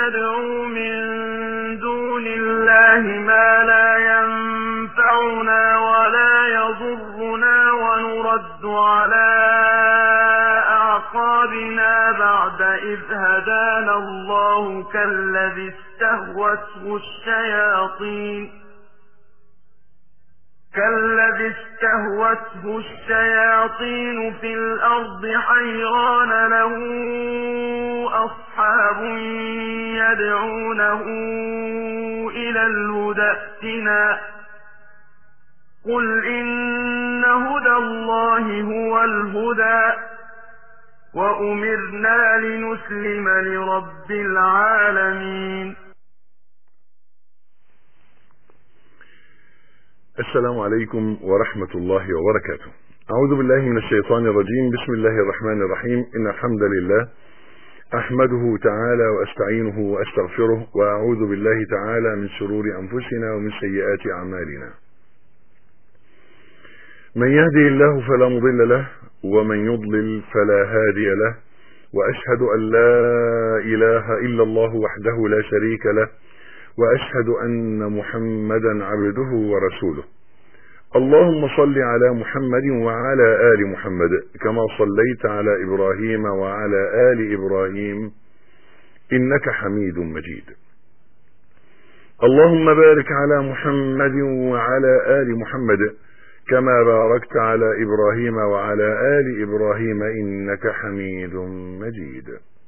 ندعو من دون الله ما لا ينفعنا ولا يضرنا ونرد على أعقابنا بعد إذ هدانا الله كالذي استهوته الشياطين كالذي استهوته الشياطين في الأرض حيران له أصحاب يدعونه إلى الهدى ائتنا قل إن هدى الله هو الهدى وأمرنا لنسلم لرب العالمين السلام عليكم ورحمة الله وبركاته أعوذ بالله من الشيطان الرجيم بسم الله الرحمن الرحيم إن الحمد لله أحمده تعالى وأستعينه وأستغفره وأعوذ بالله تعالى من شرور أنفسنا ومن سيئات أعمالنا من يهدي الله فلا مضل له ومن يضلل فلا هادي له وأشهد أن لا إله إلا الله وحده لا شريك له واشهد ان محمدا عبده ورسوله اللهم صل على محمد وعلى ال محمد كما صليت على ابراهيم وعلى ال ابراهيم انك حميد مجيد اللهم بارك على محمد وعلى ال محمد كما باركت على ابراهيم وعلى ال ابراهيم انك حميد مجيد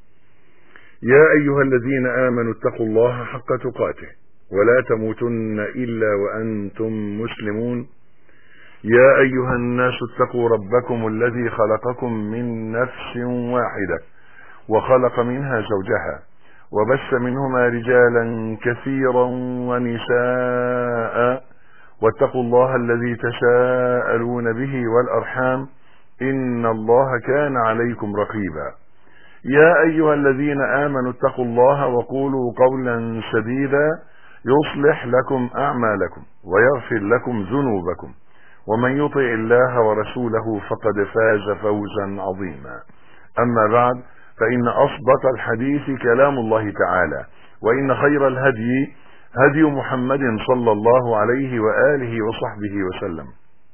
يا أيها الذين آمنوا اتقوا الله حق تقاته ولا تموتن إلا وأنتم مسلمون يا أيها الناس اتقوا ربكم الذي خلقكم من نفس واحدة وخلق منها زوجها وبث منهما رجالا كثيرا ونساء واتقوا الله الذي تساءلون به والأرحام إن الله كان عليكم رقيبا يا أيها الذين آمنوا اتقوا الله وقولوا قولا سديدا يصلح لكم أعمالكم ويغفر لكم ذنوبكم ومن يطع الله ورسوله فقد فاز فوزا عظيما أما بعد فإن أصدق الحديث كلام الله تعالى وإن خير الهدي هدي محمد صلى الله عليه وآله وصحبه وسلم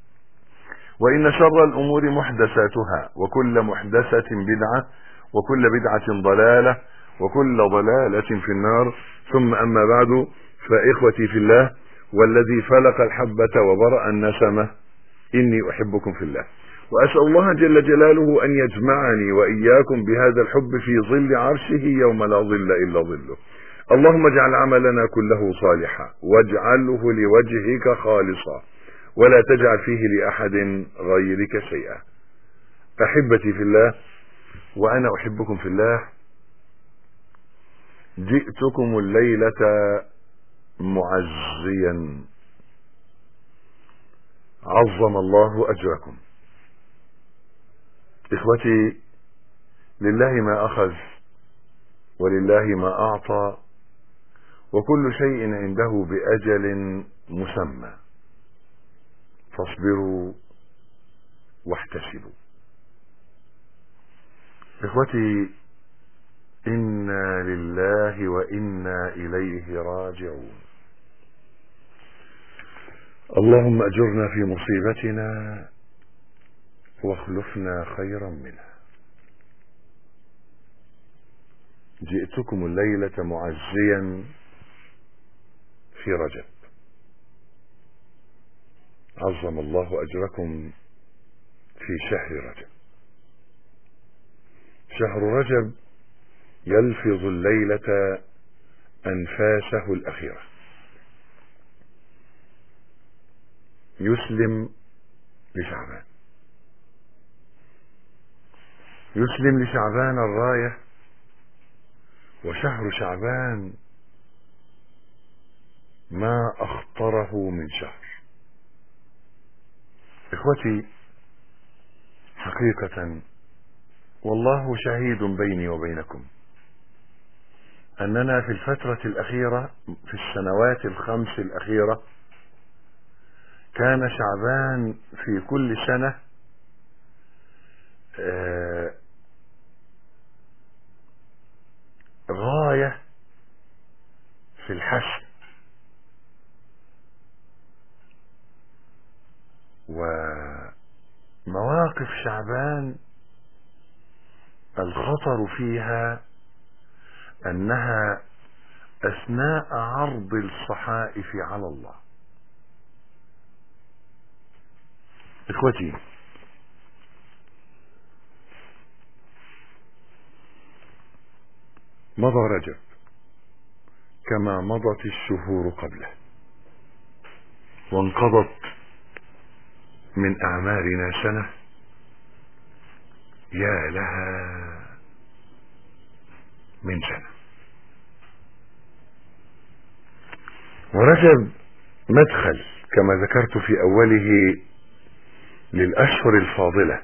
وإن شر الأمور محدثاتها وكل محدثة بدعة وكل بدعة ضلالة وكل ضلالة في النار ثم أما بعد فإخوتي في الله والذي فلق الحبة وبرأ النسمة إني أحبكم في الله وأسأل الله جل جلاله أن يجمعني وإياكم بهذا الحب في ظل عرشه يوم لا ظل إلا ظله اللهم اجعل عملنا كله صالحا واجعله لوجهك خالصا ولا تجعل فيه لأحد غيرك شيئا أحبتي في الله وأنا أحبكم في الله جئتكم الليلة معزيا عظم الله أجركم إخوتي لله ما أخذ ولله ما أعطى وكل شيء عنده بأجل مسمى فاصبروا واحتسبوا اخوتي انا لله وانا اليه راجعون اللهم اجرنا في مصيبتنا واخلفنا خيرا منها جئتكم الليله معزيا في رجب عظم الله اجركم في شهر رجب شهر رجب يلفظ الليلة أنفاسه الأخيرة يسلم لشعبان يسلم لشعبان الراية وشهر شعبان ما أخطره من شهر إخوتي حقيقة والله شهيد بيني وبينكم أننا في الفترة الأخيرة في السنوات الخمس الأخيرة كان شعبان في كل سنة غاية مواقف شعبان الخطر فيها انها اثناء عرض الصحائف على الله اخوتي مضى رجب كما مضت الشهور قبله وانقضت من اعمارنا سنه يا لها من سنه ورجب مدخل كما ذكرت في اوله للاشهر الفاضله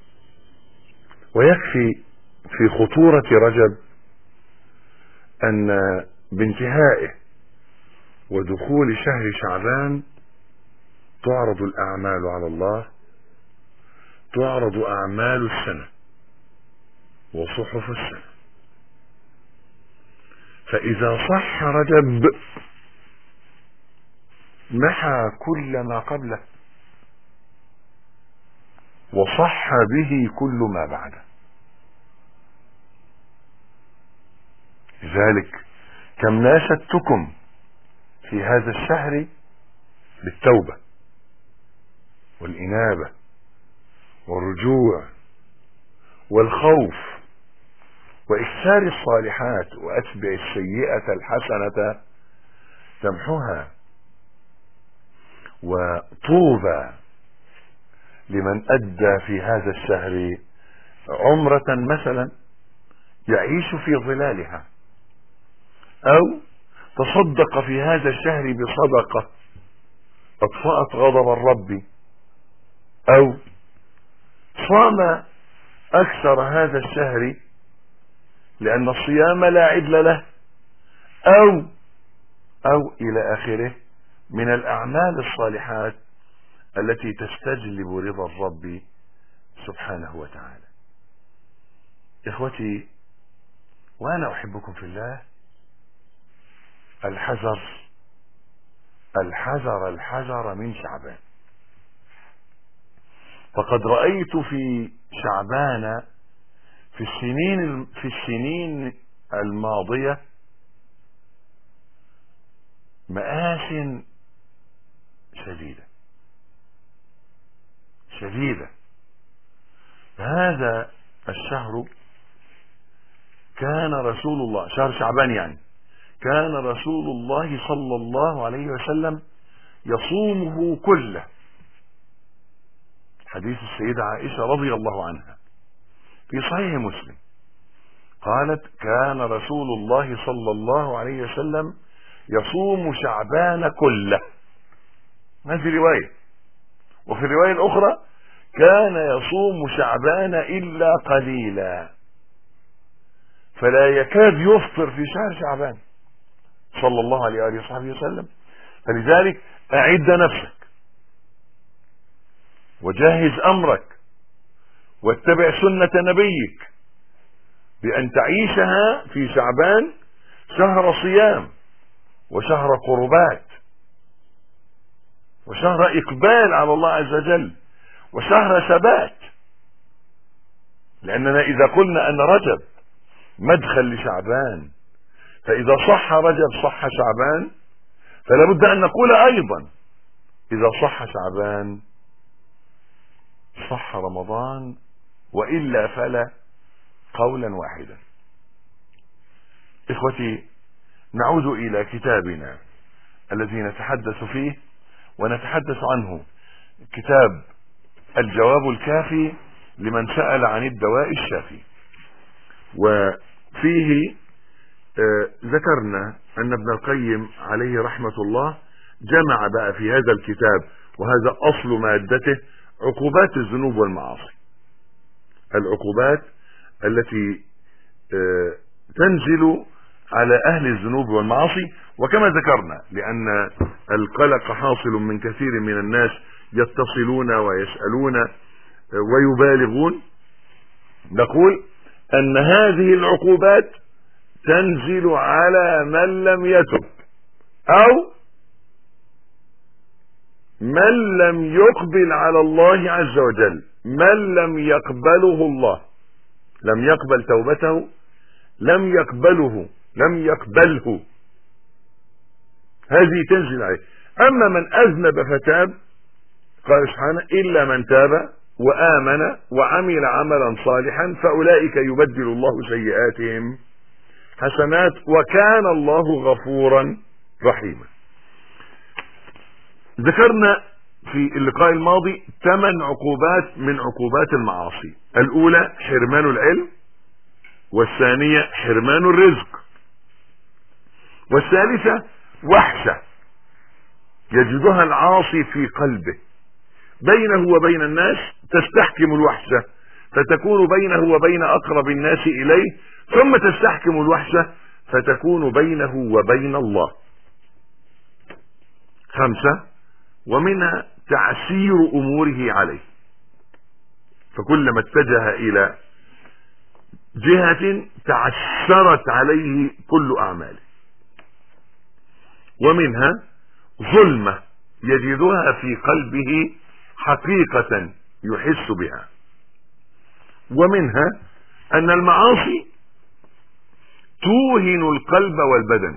ويكفي في خطوره رجب ان بانتهائه ودخول شهر شعبان تعرض الاعمال على الله تعرض اعمال السنه وصحف السنه فاذا صح رجب محى كل ما قبله وصح به كل ما بعده لذلك كم ناشدتكم في هذا الشهر بالتوبه والانابه والرجوع والخوف واكثار الصالحات واتبع السيئه الحسنه تمحها وطوبى لمن ادى في هذا الشهر عمره مثلا يعيش في ظلالها او تصدق في هذا الشهر بصدقه اطفات غضب الرب او صام اكثر هذا الشهر لان الصيام لا عدل له او او الى اخره من الاعمال الصالحات التي تستجلب رضا الرب سبحانه وتعالى اخوتي وانا احبكم في الله الحذر الحذر الحذر من شعبان فقد رأيت في شعبان في السنين في السنين الماضية مآس شديدة شديدة هذا الشهر كان رسول الله شهر شعبان يعني كان رسول الله صلى الله عليه وسلم يصومه كله حديث السيدة عائشة رضي الله عنها في صحيح مسلم قالت كان رسول الله صلى الله عليه وسلم يصوم شعبان كله هذه رواية وفي الرواية الأخرى كان يصوم شعبان إلا قليلا فلا يكاد يفطر في شهر شعبان صلى الله عليه وآله وصحبه وسلم فلذلك أعد نفسك وجهز أمرك واتبع سنة نبيك بأن تعيشها في شعبان شهر صيام وشهر قربات وشهر إقبال على الله عز وجل وشهر ثبات لأننا إذا قلنا أن رجب مدخل لشعبان فإذا صح رجب صح شعبان فلا بد أن نقول أيضا إذا صح شعبان صح رمضان وإلا فلا قولا واحدا إخوتي نعود إلى كتابنا الذي نتحدث فيه ونتحدث عنه كتاب الجواب الكافي لمن سأل عن الدواء الشافي وفيه آه ذكرنا أن ابن القيم عليه رحمة الله جمع بقى في هذا الكتاب وهذا أصل مادته عقوبات الذنوب والمعاصي العقوبات التي آه تنزل على أهل الذنوب والمعاصي وكما ذكرنا لأن القلق حاصل من كثير من الناس يتصلون ويسألون ويبالغون نقول أن هذه العقوبات تنزل على من لم يتب أو من لم يقبل على الله عز وجل من لم يقبله الله لم يقبل توبته لم يقبله لم يقبله هذه تنزل عليه اما من اذنب فتاب قال سبحانه الا من تاب وامن وعمل عملا صالحا فاولئك يبدل الله سيئاتهم حسنات وكان الله غفورا رحيما ذكرنا في اللقاء الماضي ثمان عقوبات من عقوبات المعاصي الاولى حرمان العلم والثانية حرمان الرزق والثالثة وحشة يجدها العاصي في قلبه بينه وبين الناس تستحكم الوحشة فتكون بينه وبين اقرب الناس اليه ثم تستحكم الوحشة فتكون بينه وبين الله خمسة ومنها تعسير اموره عليه فكلما اتجه الى جهة تعسرت عليه كل اعماله ومنها ظلمة يجدها في قلبه حقيقة يحس بها ومنها ان المعاصي توهن القلب والبدن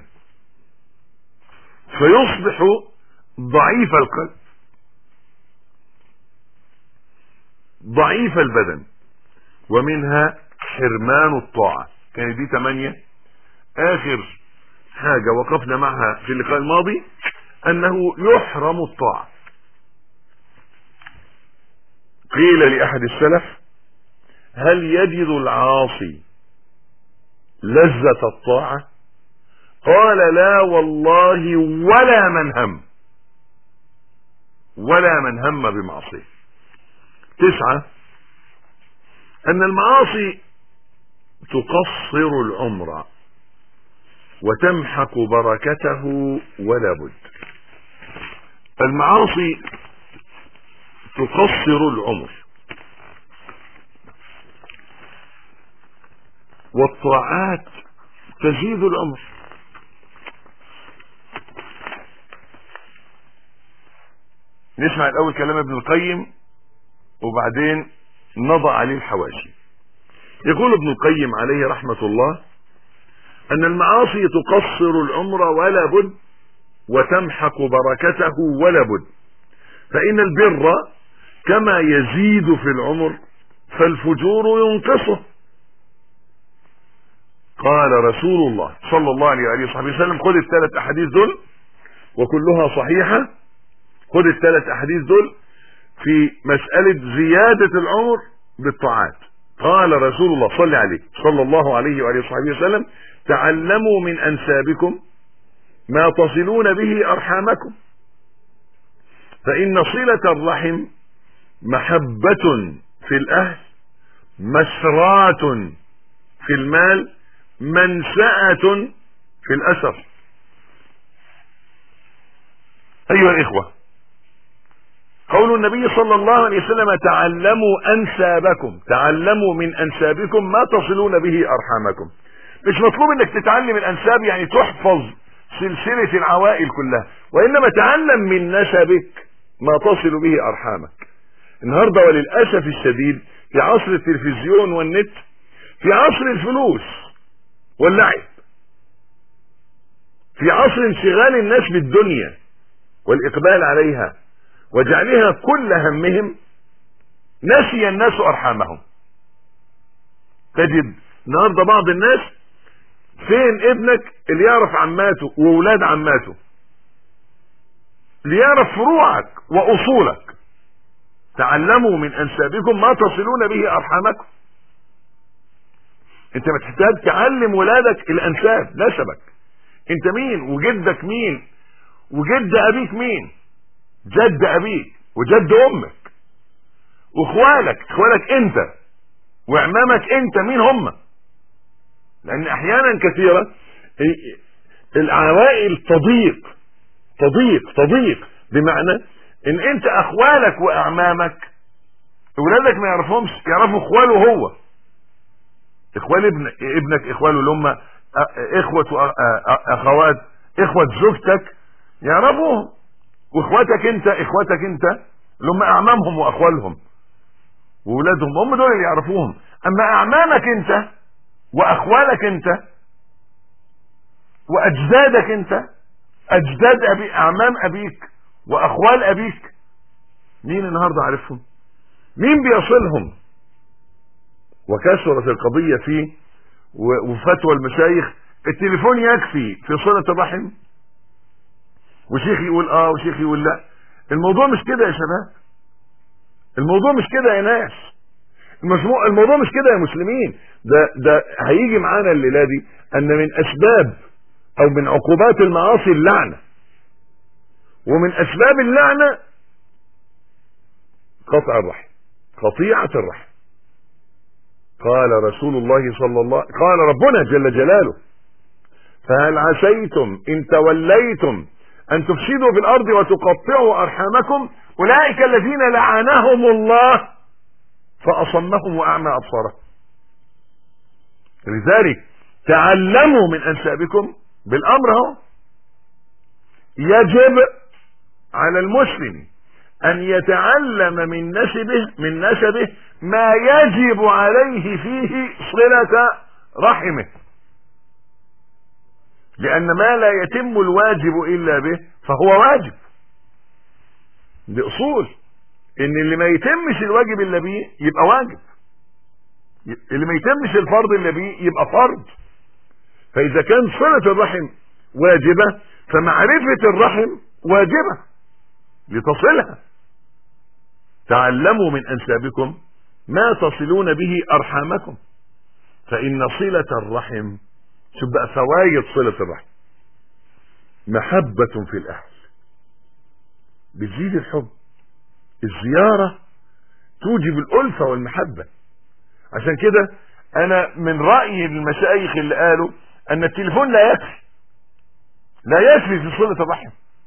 فيصبح ضعيف القلب ضعيف البدن ومنها حرمان الطاعة كانت دي تمانية اخر حاجة وقفنا معها في اللقاء الماضي انه يحرم الطاعة قيل لاحد السلف هل يجد العاصي لذة الطاعة قال لا والله ولا من هم ولا من هم بمعصيه تسعة ان المعاصي تقصر العمر وتمحق بركته ولا بد المعاصي تقصر العمر والطاعات تزيد العمر نسمع الاول كلام ابن القيم وبعدين نضع عليه الحواشي يقول ابن القيم عليه رحمة الله ان المعاصي تقصر العمر ولا بد وتمحق بركته ولا بد فان البر كما يزيد في العمر فالفجور ينقصه قال رسول الله صلى الله عليه وآله وصحبه وسلم خذ الثلاث احاديث دول وكلها صحيحة خذ الثلاث احاديث دول في مسألة زيادة العمر بالطاعات قال رسول الله صلى عليه صلى الله عليه وآله وصحبه وسلم تعلموا من أنسابكم ما تصلون به أرحامكم فإن صلة الرحم محبة في الأهل مسرات في المال منسأة في الأثر أيها الإخوة قول النبي صلى الله عليه وسلم تعلموا أنسابكم تعلموا من أنسابكم ما تصلون به أرحامكم مش مطلوب انك تتعلم الأنساب يعني تحفظ سلسلة العوائل كلها وإنما تعلم من نسبك ما تصل به أرحامك النهاردة وللأسف الشديد في عصر التلفزيون والنت في عصر الفلوس واللعب في عصر انشغال الناس بالدنيا والإقبال عليها وجعلها كل همهم نسي الناس ارحامهم تجد النهارده بعض الناس فين ابنك اللي يعرف عماته واولاد عماته ليعرف فروعك واصولك تعلموا من انسابكم ما تصلون به ارحامكم انت محتاج تعلم ولادك الانساب نسبك انت مين وجدك مين وجد ابيك مين جد ابيك وجد امك واخوالك اخوالك انت وعمامك انت مين هم لان احيانا كثيرة العوائل تضيق تضيق تضيق بمعنى ان انت اخوالك واعمامك اولادك ما يعرفهمش يعرفوا اخواله هو اخوال ابن ابنك اخواله اللي هم اخوة اخوات اخوة زوجتك يعرفوهم واخواتك انت اخواتك انت اللي هم اعمامهم واخوالهم وولادهم هم دول اللي يعرفوهم اما اعمامك انت واخوالك انت واجدادك انت اجداد ابي اعمام ابيك واخوال ابيك مين النهارده عارفهم مين بيصلهم وكثرت القضية فيه وفتوى المشايخ التليفون يكفي في صلة الرحم وشيخ يقول اه وشيخ يقول لا الموضوع مش كده يا شباب الموضوع مش كده يا ناس المجموع الموضوع مش كده يا مسلمين ده ده هيجي معانا الليله دي ان من اسباب او من عقوبات المعاصي اللعنه ومن اسباب اللعنه قطع الرحم قطيعه الرحم قال رسول الله صلى الله قال ربنا جل جلاله فهل عسيتم ان توليتم ان تفسدوا في الارض وتقطعوا ارحامكم اولئك الذين لعنهم الله فاصمهم واعمى ابصارهم لذلك تعلموا من انسابكم بالامر اهو يجب على المسلم ان يتعلم من نسبه من نسبه ما يجب عليه فيه صلة رحمه لان ما لا يتم الواجب الا به فهو واجب دي اصول ان اللي ما يتمش الواجب الا بيه يبقى واجب اللي ما يتمش الفرض الا بيه يبقى فرض فاذا كان صلة الرحم واجبة فمعرفة الرحم واجبة لتصلها تعلموا من انسابكم ما تصلون به ارحامكم فان صلة الرحم شوف بقى فوائد صلة الرحم محبة في الاهل بتزيد الحب الزيارة توجب الألفة والمحبة عشان كده أنا من رأي المشايخ اللي قالوا أن التليفون لا يكفي لا يكفي في صلة الرحم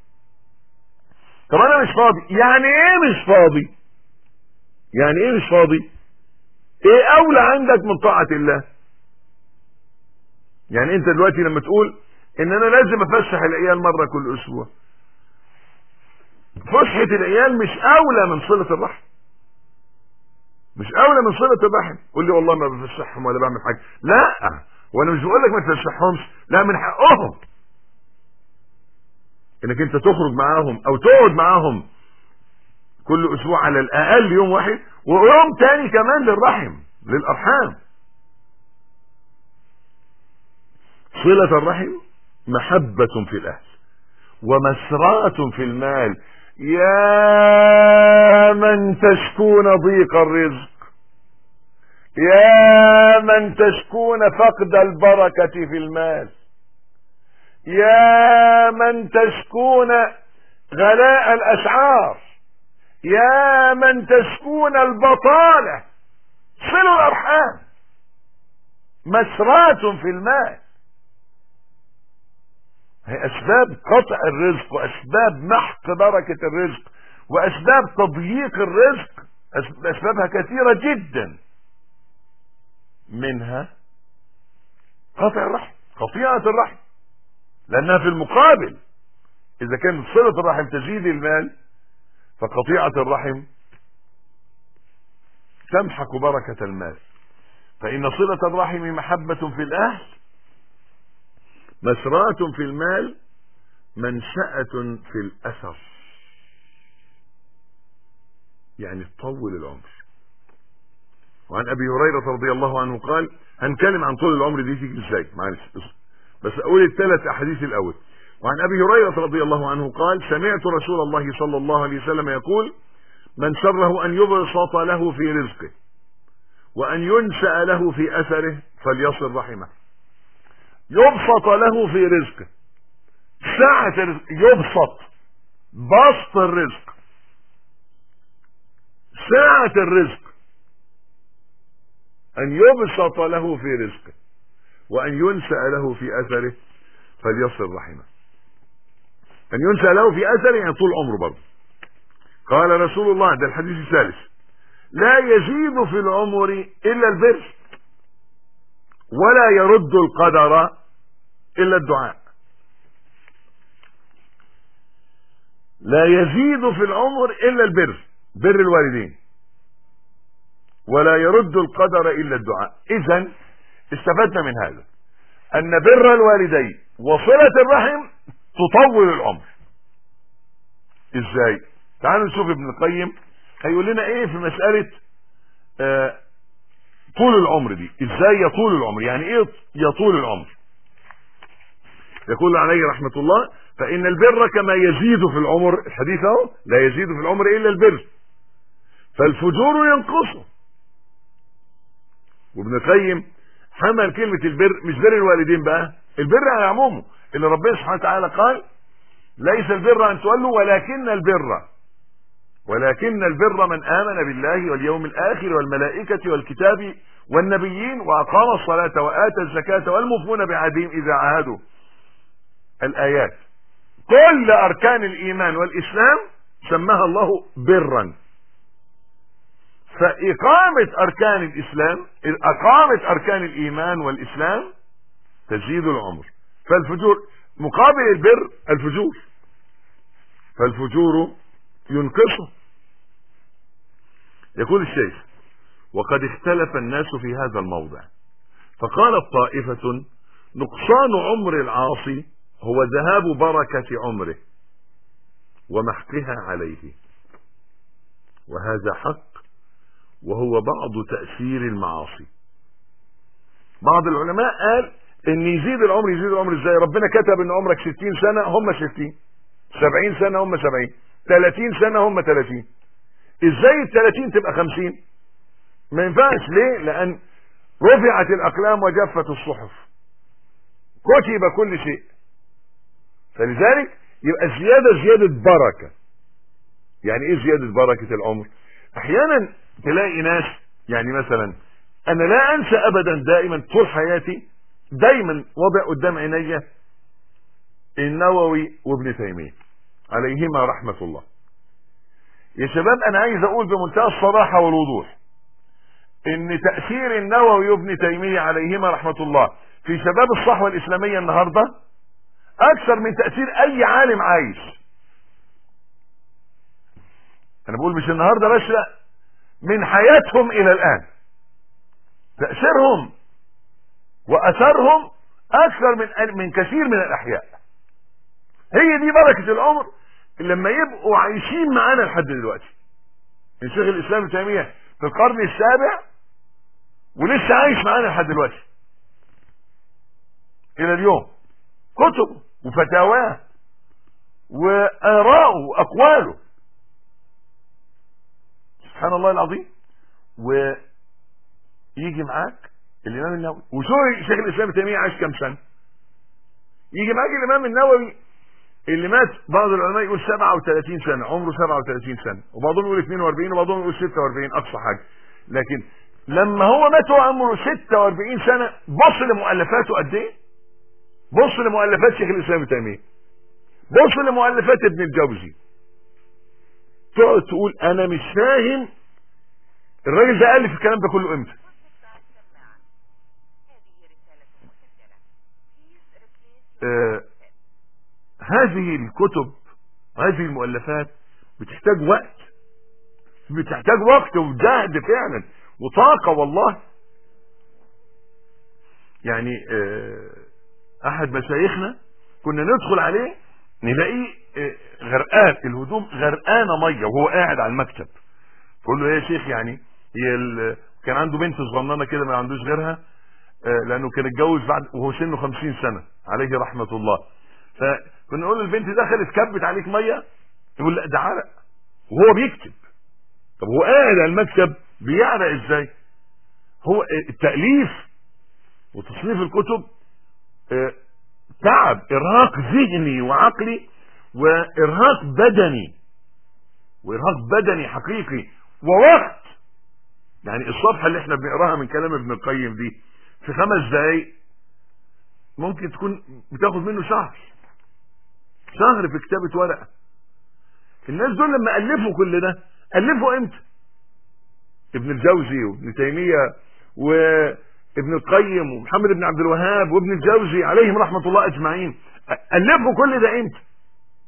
طب أنا مش فاضي يعني إيه مش فاضي يعني إيه مش فاضي إيه أولى عندك من طاعة الله يعني أنت دلوقتي لما تقول إن أنا لازم أفسح العيال مرة كل أسبوع فسحة العيال مش اولى من صلة الرحم مش اولى من صلة الرحم قول لي والله ما بفسحهم ولا بعمل حاجة لا وانا مش بقول لك ما تفسحهمش لا من حقهم انك انت تخرج معاهم او تقعد معاهم كل اسبوع على الاقل يوم واحد ويوم تاني كمان للرحم للارحام صلة الرحم محبة في الاهل ومسرات في المال يا من تشكون ضيق الرزق يا من تشكون فقد البركة في المال يا من تشكون غلاء الأسعار يا من تشكون البطالة صلوا الأرحام مسرات في المال هي اسباب قطع الرزق واسباب محق بركة الرزق واسباب تضييق الرزق اسبابها كثيرة جدا منها قطع الرحم قطيعة الرحم لانها في المقابل اذا كانت صلة الرحم تزيد المال فقطيعة الرحم تمحق بركة المال فان صلة الرحم محبة في الاهل مسرات في المال منشأة في الأثر يعني تطول العمر وعن أبي هريرة رضي الله عنه قال هنتكلم عن طول العمر دي تيجي ازاي معلش بس أقول الثلاث أحاديث الأول وعن أبي هريرة رضي الله عنه قال سمعت رسول الله صلى الله عليه وسلم يقول من سره أن يبسط له في رزقه وأن ينشأ له في أثره فليصل رحمه يبسط له في رزقه سعة الرزق يبسط بسط الرزق سعة الرزق أن يبسط له في رزقه وأن ينشأ له في أثره فليصل رحمه أن ينشأ له في أثره يعني طول عمره برضه قال رسول الله ده الحديث الثالث لا يزيد في العمر إلا البر ولا يرد القدر الا الدعاء لا يزيد في العمر الا البر بر الوالدين ولا يرد القدر الا الدعاء اذا استفدنا من هذا ان بر الوالدين وصلة الرحم تطول العمر ازاي تعالوا نشوف ابن القيم هيقول لنا ايه في مسألة آه طول العمر دي ازاي يطول العمر يعني ايه يطول العمر يقول عليه رحمة الله فإن البر كما يزيد في العمر الحديث اهو لا يزيد في العمر إلا البر فالفجور ينقصه وابن القيم حمل كلمة البر مش بر الوالدين بقى البر على عمومه اللي ربنا سبحانه وتعالى قال ليس البر أن تولوا ولكن البر ولكن البر من آمن بالله واليوم الآخر والملائكة والكتاب والنبيين وأقام الصلاة وآتى الزكاة والمفون بعهدهم إذا عاهدوا الآيات كل أركان الإيمان والإسلام سماها الله برا فإقامة أركان الإسلام إقامة أركان الإيمان والإسلام تزيد العمر فالفجور مقابل البر الفجور فالفجور ينقصه يقول الشيخ وقد اختلف الناس في هذا الموضع فقالت طائفة نقصان عمر العاصي هو ذهاب بركة عمره ومحقها عليه وهذا حق وهو بعض تأثير المعاصي بعض العلماء قال ان يزيد العمر يزيد العمر ازاي ربنا كتب ان عمرك 60 سنة هم 60 70 سنة هم 70 30 سنة هم 30 ازاي ال 30 تبقى 50 ما ينفعش ليه لان رفعت الاقلام وجفت الصحف كتب كل شيء فلذلك يبقى زيادة زيادة بركة يعني ايه زيادة بركة العمر احيانا تلاقي ناس يعني مثلا انا لا انسى ابدا دائما طول حياتي دايما وضع قدام عيني النووي وابن تيمية عليهما رحمة الله يا شباب انا عايز اقول بمنتهى الصراحة والوضوح ان تأثير النووي وابن تيمية عليهما رحمة الله في شباب الصحوة الاسلامية النهاردة اكثر من تأثير اي عالم عايش انا بقول مش النهاردة بس لا من حياتهم الى الان تأثيرهم واثرهم اكثر من من كثير من الاحياء هي دي بركة العمر لما يبقوا عايشين معانا لحد دلوقتي من شيخ الاسلام ابن تيمية في القرن السابع ولسه عايش معانا لحد دلوقتي الى اليوم كتب وفتاواه واراءه واقواله سبحان الله العظيم ويجي معاك الامام النووي وشوف شيخ الاسلام ابن تيميه عاش كام سنه يجي معاك الامام النووي اللي مات بعض العلماء يقول 37 سنه عمره 37 سنه وبعضهم يقول 42 وبعضهم يقول 46 اقصى حاجه لكن لما هو مات وهو عمره 46 سنه بص لمؤلفاته قد ايه بص لمؤلفات شيخ الاسلام ابن تيميه بص لمؤلفات ابن الجوزي تقعد تقول انا مش فاهم الراجل ده الف الكلام ده كله امتى آه هذه الكتب هذه المؤلفات بتحتاج وقت بتحتاج وقت وجهد فعلا وطاقة والله يعني آه احد مشايخنا كنا ندخل عليه نلاقيه آه غرقان الهدوم غرقانه ميه وهو قاعد على المكتب تقول له ايه يا شيخ يعني هي كان عنده بنت صغننه كده ما عندوش غيرها آه لانه كان اتجوز بعد وهو سنه 50 سنه عليه رحمه الله فكنا نقول البنت دخلت كبت عليك ميه يقول لا ده عرق وهو بيكتب طب هو قاعد على المكتب بيعرق ازاي هو التاليف وتصنيف الكتب اه تعب ارهاق ذهني وعقلي وارهاق بدني وارهاق بدني حقيقي ووقت يعني الصفحه اللي احنا بنقراها من كلام ابن القيم دي في خمس دقايق ممكن تكون بتاخد منه شهر شهر في كتابة ورقة الناس دول لما ألفوا كل ده ألفوا امتى ابن الجوزي وابن تيمية وابن القيم ومحمد بن عبد الوهاب وابن الجوزي عليهم رحمة الله أجمعين ألفوا كل ده امتى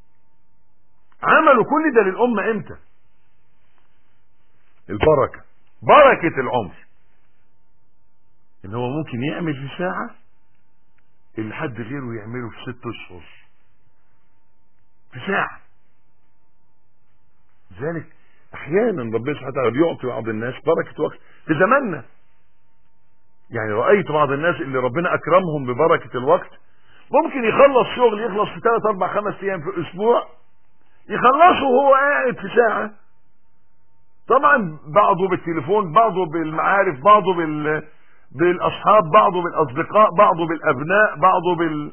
عملوا كل ده للأمة امتى البركة بركة العمر ان هو ممكن يعمل في ساعة اللي حد غيره يعمله في ست اشهر في ساعة ذلك احيانا ربنا سبحانه وتعالى بيعطي بعض الناس بركة وقت في زماننا يعني رأيت بعض الناس اللي ربنا اكرمهم ببركة الوقت ممكن يخلص شغل يخلص في ثلاث اربع خمس ايام في اسبوع يخلصه وهو قاعد في ساعة طبعا بعضه بالتليفون بعضه بالمعارف بعضه بال بالاصحاب بعضه بالاصدقاء بعضه بالابناء بعضه بال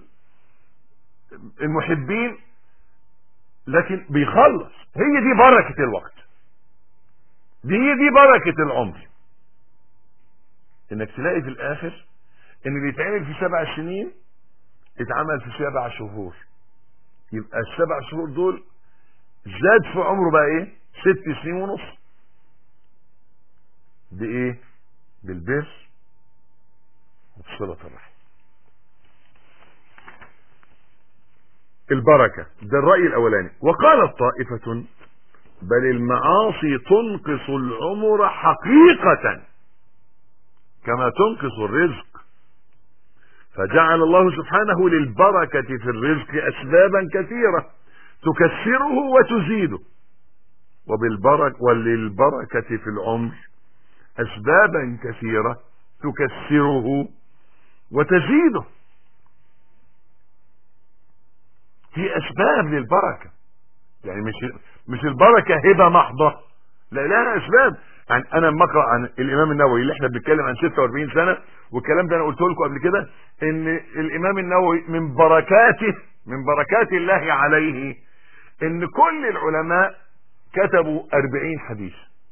المحبين لكن بيخلص هي دي بركة الوقت دي هي دي بركة العمر انك تلاقي في الاخر ان اللي يتعمل في سبع سنين اتعمل في سبع شهور يبقى السبع شهور دول زاد في عمره بقى ايه ست سنين ونص بايه بالبر وبصلة الرحم البركة ده الرأي الأولاني وقالت طائفة بل المعاصي تنقص العمر حقيقة كما تنقص الرزق فجعل الله سبحانه للبركة في الرزق أسبابا كثيرة تكسره وتزيده وبالبركة وللبركة في العمر أسبابا كثيرة تكسره وتزيده في أسباب للبركة يعني مش مش البركة هبة محضة لا لها أسباب يعني أنا لما أقرأ عن الإمام النووي اللي احنا بنتكلم عن 46 سنة والكلام ده أنا قلت لكم قبل كده إن الإمام النووي من بركاته من بركات الله عليه إن كل العلماء كتبوا 40 حديث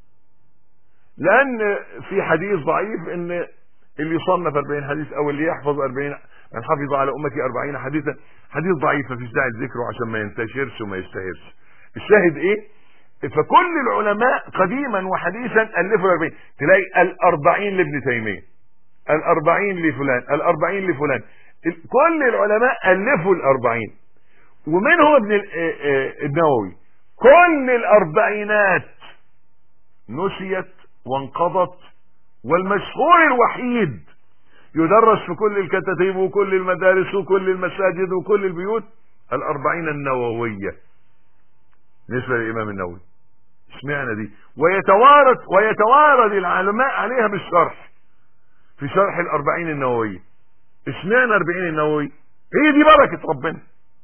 لأن في حديث ضعيف إن اللي يصنف 40 حديث أو اللي يحفظ 40 من حفظ على أمتي 40 حديثا حديث ضعيف مفيش داعي لذكره عشان ما ينتشرش وما يستهرش الشاهد إيه فكل العلماء قديما وحديثا ألفوا الأربعين تلاقي الأربعين لابن تيمية الأربعين لفلان الأربعين لفلان كل العلماء ألفوا الأربعين ومنهم ابن النووي كل الأربعينات نسيت وانقضت والمشهور الوحيد يدرس في كل الكتاتيب وكل المدارس وكل المساجد وكل البيوت الأربعين النووية بالنسبة للإمام النووي اشمعنى دي ويتوارد ويتوارد العلماء عليها بالشرح في شرح الأربعين النووية اشمعنى أربعين النووي هي دي بركة ربنا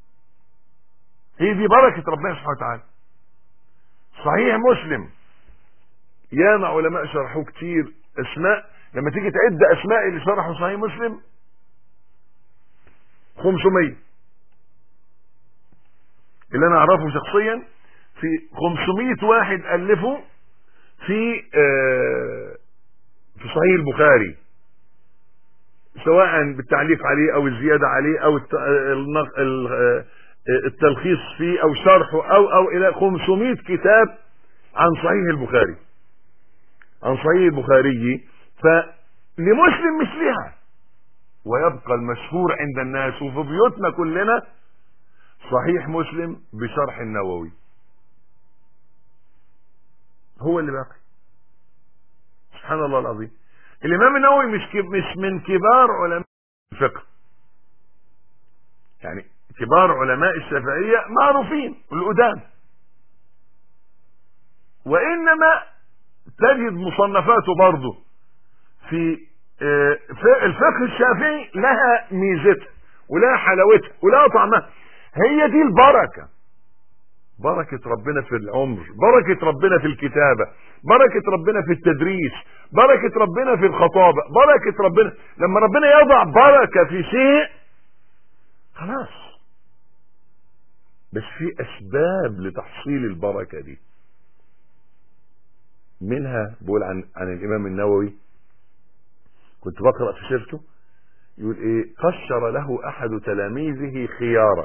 هي دي بركة ربنا سبحانه وتعالى صحيح مسلم ياما علماء شرحوه كتير اسماء لما تيجي تعد اسماء اللي شرحوا صحيح مسلم 500 اللي انا اعرفه شخصيا في 500 واحد الفوا في آه في صحيح البخاري سواء بالتعليق عليه او الزياده عليه او التلخيص فيه او شرحه او او الى 500 كتاب عن صحيح البخاري عن صحيح البخاري فلمسلم مثلها ويبقى المشهور عند الناس وفي بيوتنا كلنا صحيح مسلم بشرح النووي هو اللي باقي سبحان الله العظيم الامام النووي مش مش من كبار علماء الفقه يعني كبار علماء الشافعيه معروفين القدام وانما تجد مصنفاته برضه في الفقه الشافعي لها ميزتها ولها حلاوتها ولها طعمها هي دي البركة بركة ربنا في العمر بركة ربنا في الكتابة بركة ربنا في التدريس بركة ربنا في الخطابة بركة ربنا لما ربنا يضع بركة في شيء خلاص بس في أسباب لتحصيل البركة دي منها بقول عن عن الامام النووي كنت بقرا في سيرته يقول ايه قشر له احد تلاميذه خيارا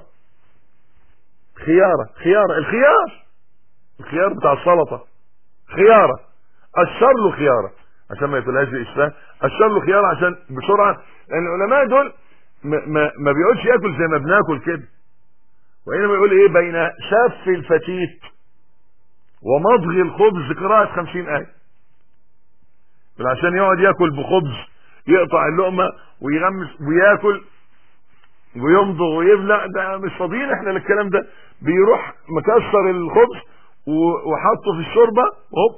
خيارة خيارة الخيار الخيار بتاع السلطة خيارة قشر له خيارة عشان ما يقولهاش بإسفاه قشر له خيارة عشان بسرعة لأن العلماء دول ما, ما, ما بيقعدش ياكل زي ما بناكل كده وإنما يقول إيه بين شف الفتيت ومضغ الخبز قراءة خمسين آية عشان يقعد ياكل بخبز يقطع اللقمه ويغمس وياكل ويمضغ ويبلع ده مش فاضيين احنا للكلام ده بيروح مكسر الخبز و- وحطه في الشوربه هوب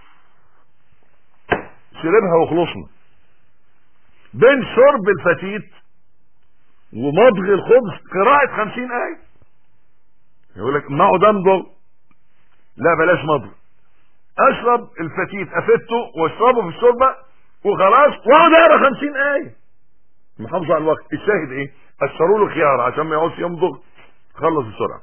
شربها وخلصنا بين شرب الفتيت ومضغ الخبز قراءة خمسين آية يقول لك ما اقعد امضغ لا بلاش مضغ اشرب الفتيت افته واشربه في الشوربه وخلاص واقعد اقرا 50 ايه محافظ على الوقت الشاهد ايه قشروا له خيار عشان ما يقعدش يمضغ خلص بسرعه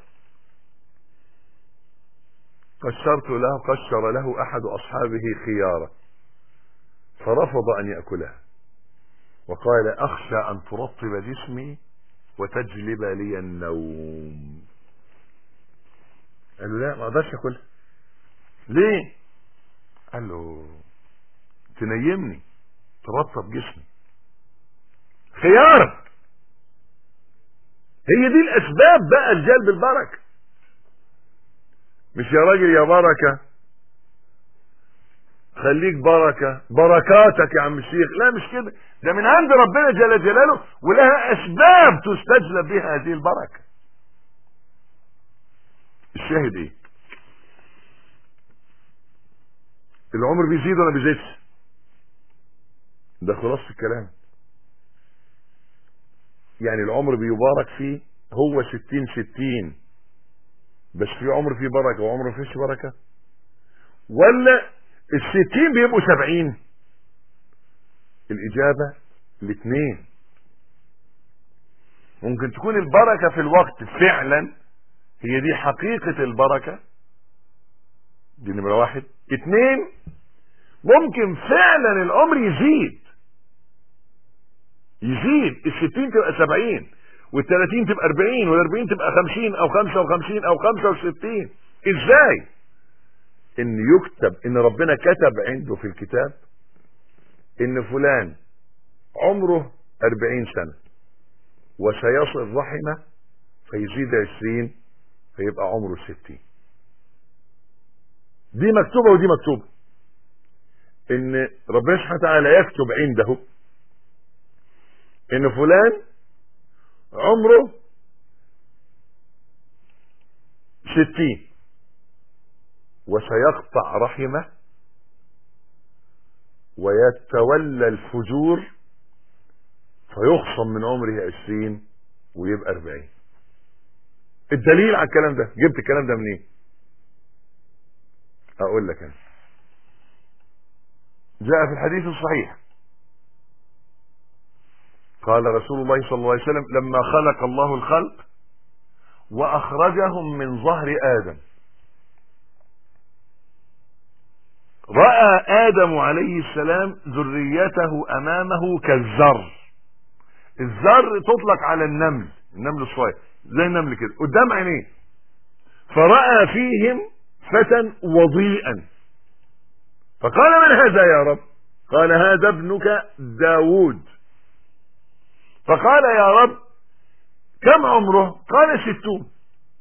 قشرت له قشر له احد اصحابه خياره فرفض ان ياكلها وقال اخشى ان ترطب جسمي وتجلب لي النوم قال له لا ما اقدرش اكلها ليه قال له تنيمني ترطب جسمي خيار هي دي الاسباب بقى لجلب البركه مش يا راجل يا بركه خليك بركه بركاتك يا عم الشيخ لا مش كده ده من عند ربنا جل جلاله ولها اسباب تستجلب بها هذه البركه الشاهد ايه العمر بيزيد ولا بيزيدش ده خلاص الكلام يعني العمر بيبارك فيه هو ستين ستين بس في عمر فيه بركة وعمر فيش بركة ولا الستين بيبقوا سبعين الإجابة الاثنين ممكن تكون البركة في الوقت فعلا هي دي حقيقة البركة دي نمرة واحد اتنين ممكن فعلا العمر يزيد يزيد الستين تبقى سبعين والتلاتين تبقى اربعين والاربعين تبقى خمسين او خمسة وخمسين او خمسة وستين ازاي ان يكتب ان ربنا كتب عنده في الكتاب ان فلان عمره اربعين سنة وسيصل رحمه فيزيد عشرين فيبقى عمره ستين دي مكتوبة ودي مكتوبة ان ربنا سبحانه وتعالى يكتب عنده ان فلان عمره ستين وسيقطع رحمه ويتولى الفجور فيخصم من عمره عشرين ويبقى اربعين الدليل على الكلام ده جبت الكلام ده منين اقول لك انا جاء في الحديث الصحيح قال رسول الله صلى الله عليه وسلم لما خلق الله الخلق واخرجهم من ظهر ادم راى ادم عليه السلام ذريته امامه كالذر الذر تطلق على النمل النمل الصغير زي النمل كده قدام عينيه فراى فيهم فتى وضيئا فقال من هذا يا رب قال هذا ابنك داود فقال يا رب كم عمره قال ستون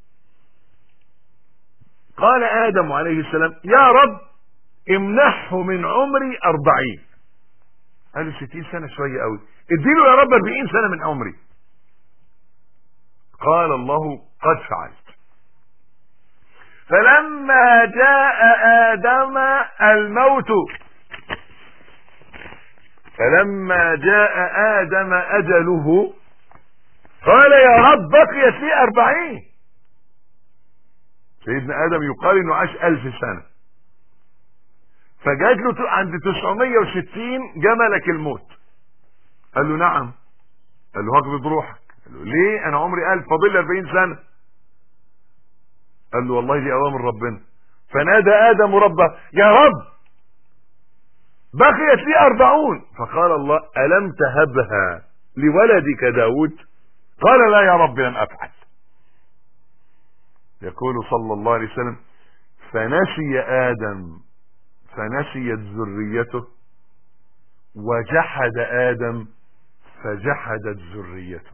قال آدم عليه السلام يا رب امنحه من عمري أربعين قال له ستين سنة شوية قوي اديله يا رب أربعين سنة من عمري قال الله قد فعلت فلما جاء آدم الموت فلما جاء آدم أجله قال يا رب بقيت لي أربعين سيدنا آدم يقال إنه عاش ألف سنة فجات له عند 960 جملك الموت قال له نعم قال له هقبض روحك قال له ليه انا عمري ألف فاضل لي 40 سنة قال له والله دي اوامر ربنا فنادى ادم ربه يا رب بقيت لي أربعون فقال الله ألم تهبها لولدك داود قال لا يا رب لن أفعل يقول صلى الله عليه وسلم فنسي آدم فنسيت ذريته وجحد آدم فجحدت ذريته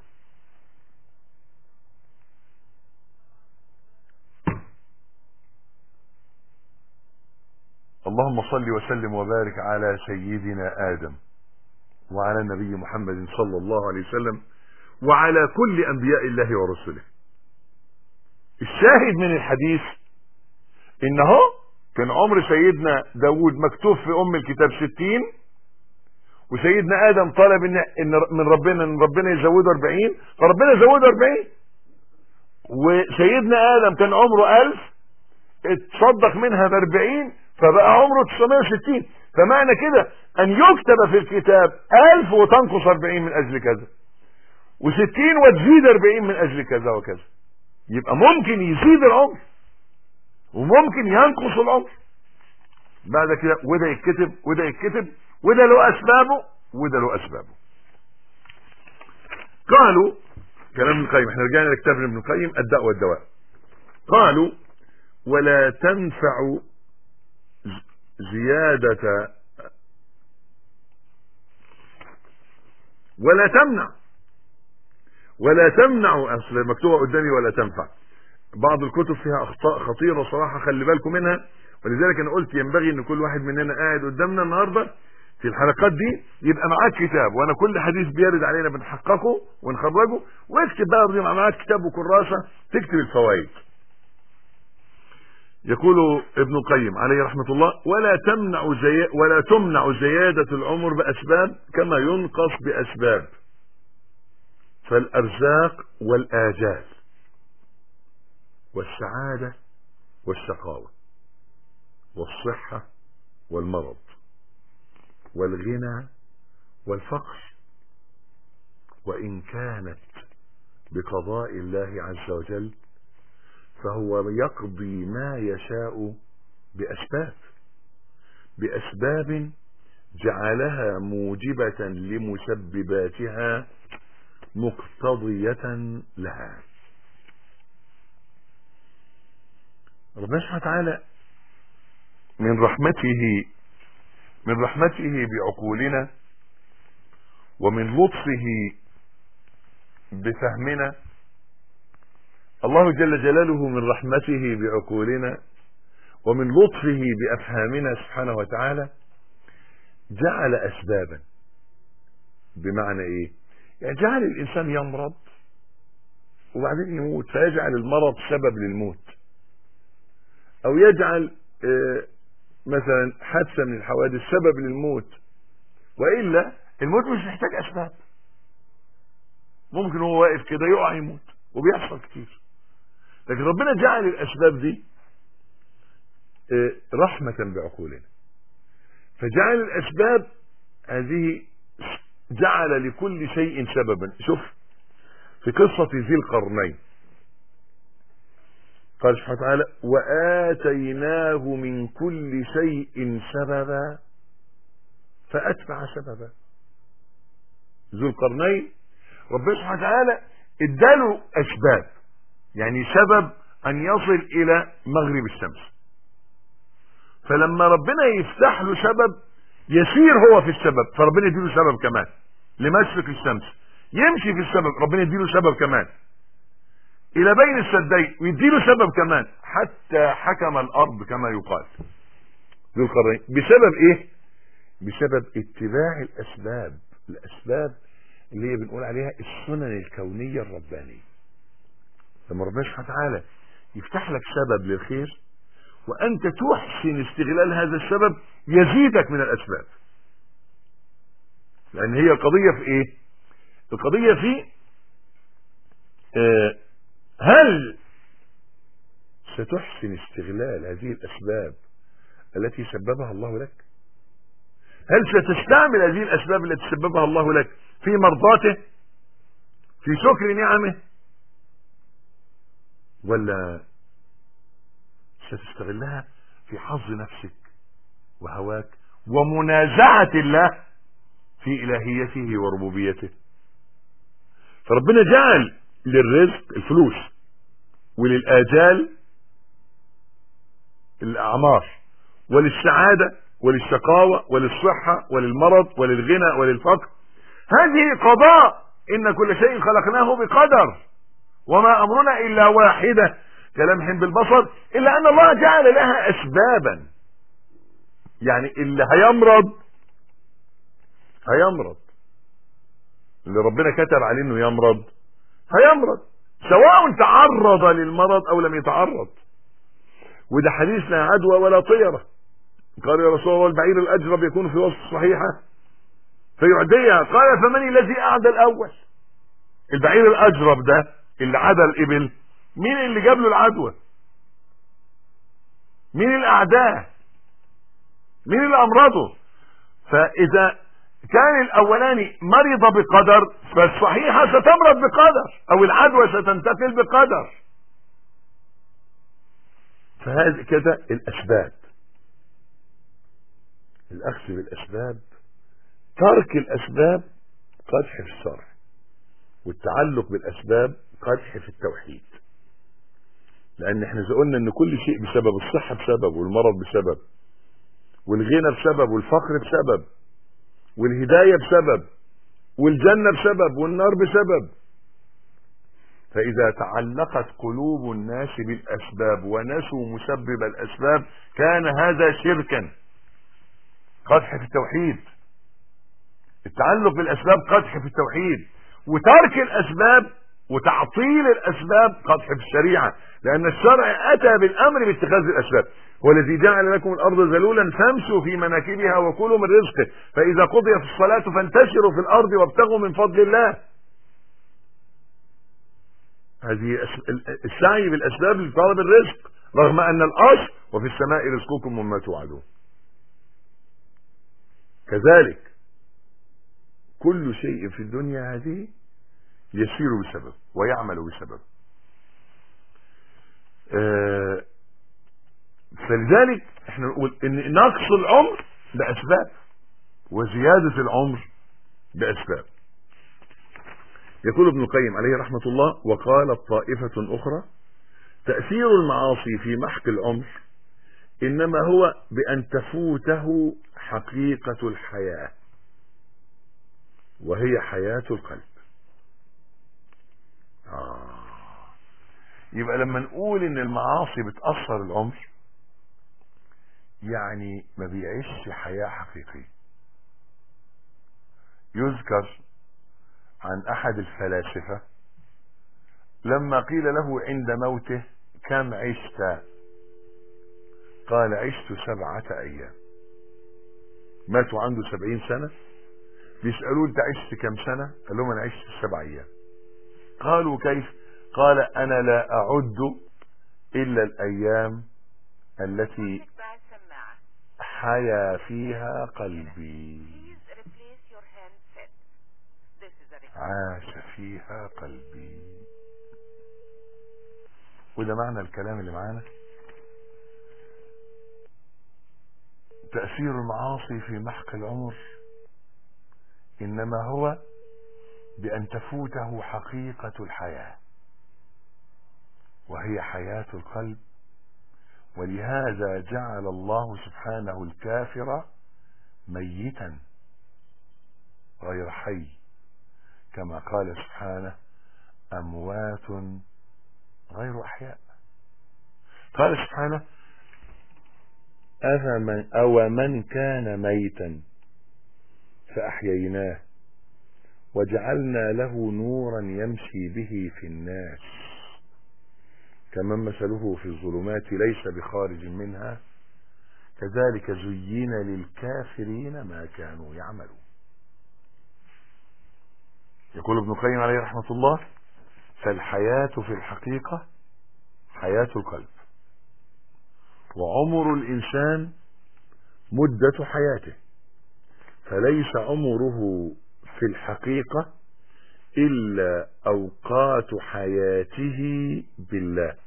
اللهم صل وسلم وبارك على سيدنا آدم وعلى النبي محمد صلى الله عليه وسلم وعلى كل أنبياء الله ورسله الشاهد من الحديث إنه كان عمر سيدنا داود مكتوب في أم الكتاب ستين وسيدنا آدم طلب إن إن من ربنا إن ربنا يزوده أربعين فربنا زوده أربعين وسيدنا آدم كان عمره ألف اتصدق منها بأربعين فبقى عمره 960 فمعنى كده أن يكتب في الكتاب ألف وتنقص أربعين من أجل كذا وستين وتزيد أربعين من أجل كذا وكذا يبقى ممكن يزيد العمر وممكن ينقص العمر بعد كده وده يتكتب وده يتكتب وده له أسبابه وده له أسبابه قالوا كلام ابن القيم احنا رجعنا لكتاب ابن القيم الداء والدواء قالوا ولا تنفع زيادة ولا تمنع ولا تمنع اصل مكتوبة قدامي ولا تنفع بعض الكتب فيها اخطاء خطيرة صراحة خلي بالكم منها ولذلك انا قلت ينبغي ان كل واحد مننا قاعد قدامنا النهاردة في الحلقات دي يبقى معاك كتاب وانا كل حديث بيرد علينا بنحققه ونخرجه واكتب بقى يبقى معاك كتاب وكراسة تكتب الفوائد يقول ابن القيم عليه رحمة الله ولا تمنع زي ولا تمنع زيادة العمر بأسباب كما ينقص بأسباب فالأرزاق والآجال والسعادة والشقاوة والصحة والمرض والغنى والفقر وإن كانت بقضاء الله عز وجل فهو يقضي ما يشاء بأسباب بأسباب جعلها موجبة لمسبباتها مقتضية لها ربنا سبحانه وتعالى من رحمته من رحمته بعقولنا ومن لطفه بفهمنا الله جل جلاله من رحمته بعقولنا ومن لطفه بأفهامنا سبحانه وتعالى جعل أسبابا بمعنى إيه يعني جعل الإنسان يمرض وبعدين يموت فيجعل المرض سبب للموت أو يجعل مثلا حادثة من الحوادث سبب للموت وإلا الموت مش محتاج أسباب ممكن هو واقف كده يقع يموت وبيحصل كتير لكن ربنا جعل الأسباب دي رحمة بعقولنا فجعل الأسباب هذه جعل لكل شيء سببا شوف في قصة ذي القرنين قال سبحانه وتعالى وآتيناه من كل شيء سببا فأتبع سببا ذو القرنين ربنا سبحانه وتعالى اداله أسباب يعني سبب أن يصل إلى مغرب الشمس فلما ربنا يفتح له سبب يسير هو في السبب فربنا يديله سبب كمان لمشرق الشمس يمشي في السبب ربنا يديله سبب كمان الى بين السدين ويديله سبب كمان حتى حكم الارض كما يقال ذو القرنين بسبب ايه بسبب اتباع الاسباب الاسباب اللي هي بنقول عليها السنن الكونية الربانية لما ربنا سبحانه وتعالى يفتح لك سبب للخير وانت تحسن استغلال هذا السبب يزيدك من الاسباب لان هي القضية في ايه القضية في آه هل ستحسن استغلال هذه الاسباب التي سببها الله لك هل ستستعمل هذه الاسباب التي سببها الله لك في مرضاته في شكر نعمه ولا ستستغلها في حظ نفسك وهواك ومنازعة الله في إلهيته وربوبيته فربنا جعل للرزق الفلوس وللآجال الأعمار وللسعادة وللشقاوة وللصحة وللمرض وللغنى وللفقر هذه قضاء إن كل شيء خلقناه بقدر وما أمرنا إلا واحدة كلمح بالبصر إلا أن الله جعل لها أسبابا يعني اللي هيمرض هيمرض اللي ربنا كتب عليه انه يمرض هيمرض سواء تعرض للمرض او لم يتعرض وده حديث لا عدوى ولا طيرة قال يا رسول الله البعير الاجرب يكون في وسط صحيحة فيعديها قال فمن الذي اعدى الاول البعير الاجرب ده اللي عدى الابل مين اللي جاب له العدوى مين اللي اعداه مين اللي امرضه فاذا كان الاولاني مرض بقدر فالصحيحة ستمرض بقدر او العدوى ستنتقل بقدر فهذه كده الاسباب الاخذ بالاسباب ترك الاسباب قدح في الشرع والتعلق بالاسباب قدح في التوحيد لان احنا زي قلنا ان كل شيء بسبب الصحة بسبب والمرض بسبب والغنى بسبب والفقر بسبب والهداية بسبب والجنة بسبب والنار بسبب فإذا تعلقت قلوب الناس بالأسباب ونسوا مسبب الأسباب كان هذا شركا قدح في التوحيد التعلق بالأسباب قدح في التوحيد وترك الأسباب وتعطيل الأسباب قدح في الشريعة لأن الشرع أتى بالأمر باتخاذ الأسباب والذي جعل لكم الأرض ذلولا فامشوا في مناكبها وكلوا من رزقه فإذا قضيت الصلاة فانتشروا في الأرض وابتغوا من فضل الله هذه السعي بالأسباب لطلب الرزق رغم أن الأصل وفي السماء رزقكم وما توعدون كذلك كل شيء في الدنيا هذه يسير بسبب ويعمل بسبب آه فلذلك احنا نقول ان نقص العمر باسباب وزيادة العمر باسباب يقول ابن القيم عليه رحمة الله وقالت طائفة اخرى تأثير المعاصي في محك العمر انما هو بان تفوته حقيقة الحياة وهي حياة القلب آه. يبقى لما نقول ان المعاصي بتأثر العمر يعني ما بيعيش حياة حقيقية يذكر عن احد الفلاسفة لما قيل له عند موته كم عشت قال عشت سبعة ايام ماتوا عنده سبعين سنة بيسألوه انت عشت كم سنة قال لهم انا عشت سبع ايام قالوا كيف قال انا لا اعد الا الايام التي حيا فيها قلبي عاش فيها قلبي وده معنى الكلام اللي معانا تأثير المعاصي في محق العمر إنما هو بأن تفوته حقيقة الحياة وهي حياة القلب ولهذا جعل الله سبحانه الكافر ميتا غير حي كما قال سبحانه أموات غير أحياء قال سبحانه أفمن أو من كان ميتا فأحييناه وجعلنا له نورا يمشي به في الناس كمن مثله في الظلمات ليس بخارج منها كذلك زين للكافرين ما كانوا يعملون يقول ابن القيم عليه رحمة الله فالحياة في الحقيقة حياة القلب وعمر الإنسان مدة حياته فليس عمره في الحقيقة إلا أوقات حياته بالله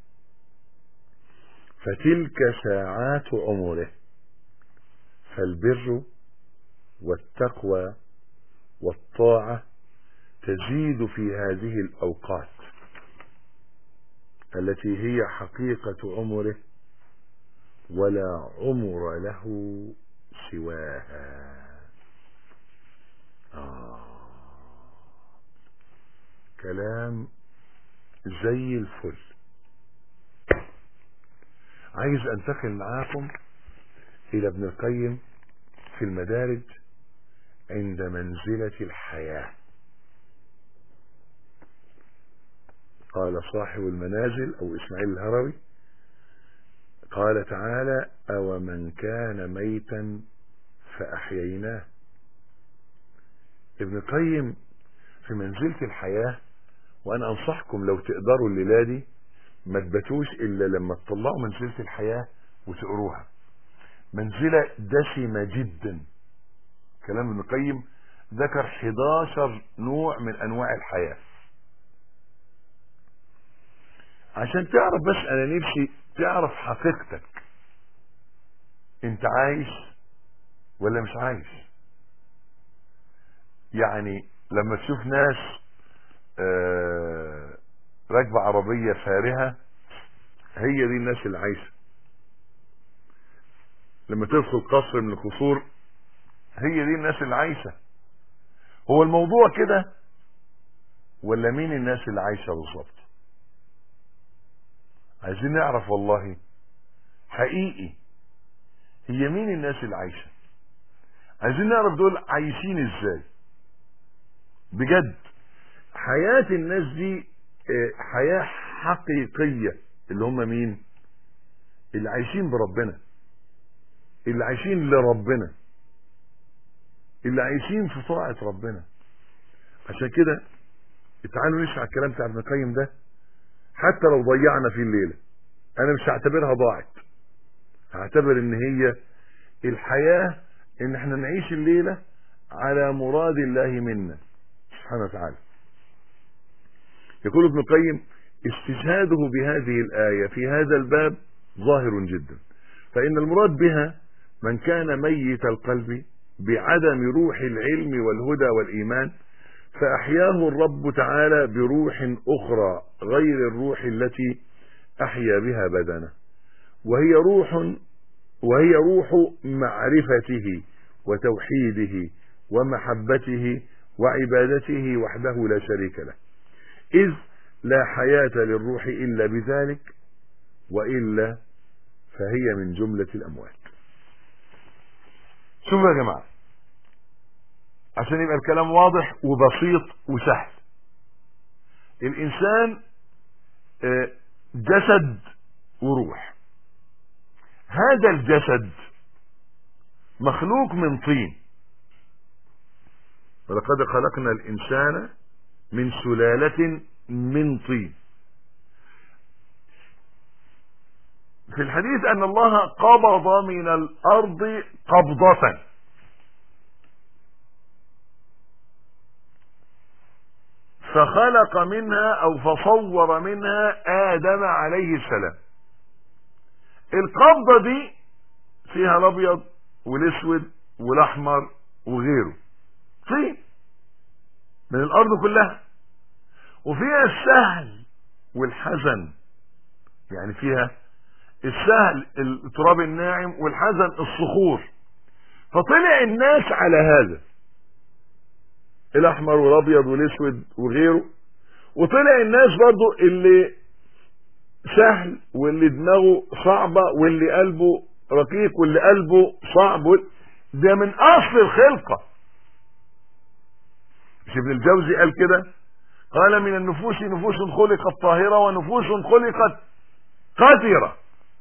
فتلك ساعات عمره فالبر والتقوى والطاعة تزيد في هذه الأوقات التي هي حقيقة عمره ولا عمر له سواها آه. كلام زي الفل عايز انتقل معاكم الى ابن القيم في المدارج عند منزلة الحياة قال صاحب المنازل او اسماعيل الهروي قال تعالى او من كان ميتا فاحييناه ابن القيم في منزلة الحياة وانا انصحكم لو تقدروا الليلة دي ما تباتوش الا لما تطلعوا منزلة الحياة وتقروها منزلة دسمة جدا كلام ابن القيم ذكر 11 نوع من انواع الحياة عشان تعرف بس انا نفسي تعرف حقيقتك انت عايش ولا مش عايش يعني لما تشوف ناس آه راكبة عربية فارهة هي دي الناس اللي عايشة لما تدخل قصر من القصور هي دي الناس اللي عايشة هو الموضوع كده ولا مين الناس اللي عايشة بالظبط عايزين نعرف والله حقيقي هي مين الناس اللي عايشة عايزين نعرف دول عايشين ازاي بجد حياة الناس دي حياة حقيقية اللي هم مين اللي عايشين بربنا اللي عايشين لربنا اللي عايشين في طاعة ربنا عشان كده تعالوا نسمع الكلام بتاع ابن القيم ده حتى لو ضيعنا فيه الليلة انا مش هعتبرها ضاعت هعتبر ان هي الحياة ان احنا نعيش الليلة على مراد الله منا سبحانه وتعالى يقول ابن القيم استشهاده بهذه الآية في هذا الباب ظاهر جدا فإن المراد بها من كان ميت القلب بعدم روح العلم والهدى والإيمان فأحياه الرب تعالى بروح أخرى غير الروح التي أحيا بها بدنه وهي روح وهي روح معرفته وتوحيده ومحبته وعبادته وحده لا شريك له إذ لا حياة للروح إلا بذلك وإلا فهي من جملة الأموات شوفوا يا جماعة عشان يبقى الكلام واضح وبسيط وسهل الإنسان جسد وروح هذا الجسد مخلوق من طين ولقد خلقنا الإنسان من سلالة من طين في الحديث أن الله قبض من الأرض قبضة فخلق منها أو فصور منها آدم عليه السلام القبضة دي فيها الأبيض والأسود والأحمر وغيره طين من الأرض كلها وفيها السهل والحزن يعني فيها السهل التراب الناعم والحزن الصخور فطلع الناس على هذا الاحمر والابيض والاسود وغيره وطلع الناس برضو اللي سهل واللي دماغه صعبة واللي قلبه رقيق واللي قلبه صعب ده من اصل الخلقة مش ابن الجوزي قال كده قال من النفوس نفوس خلقت طاهرة ونفوس خلقت قذرة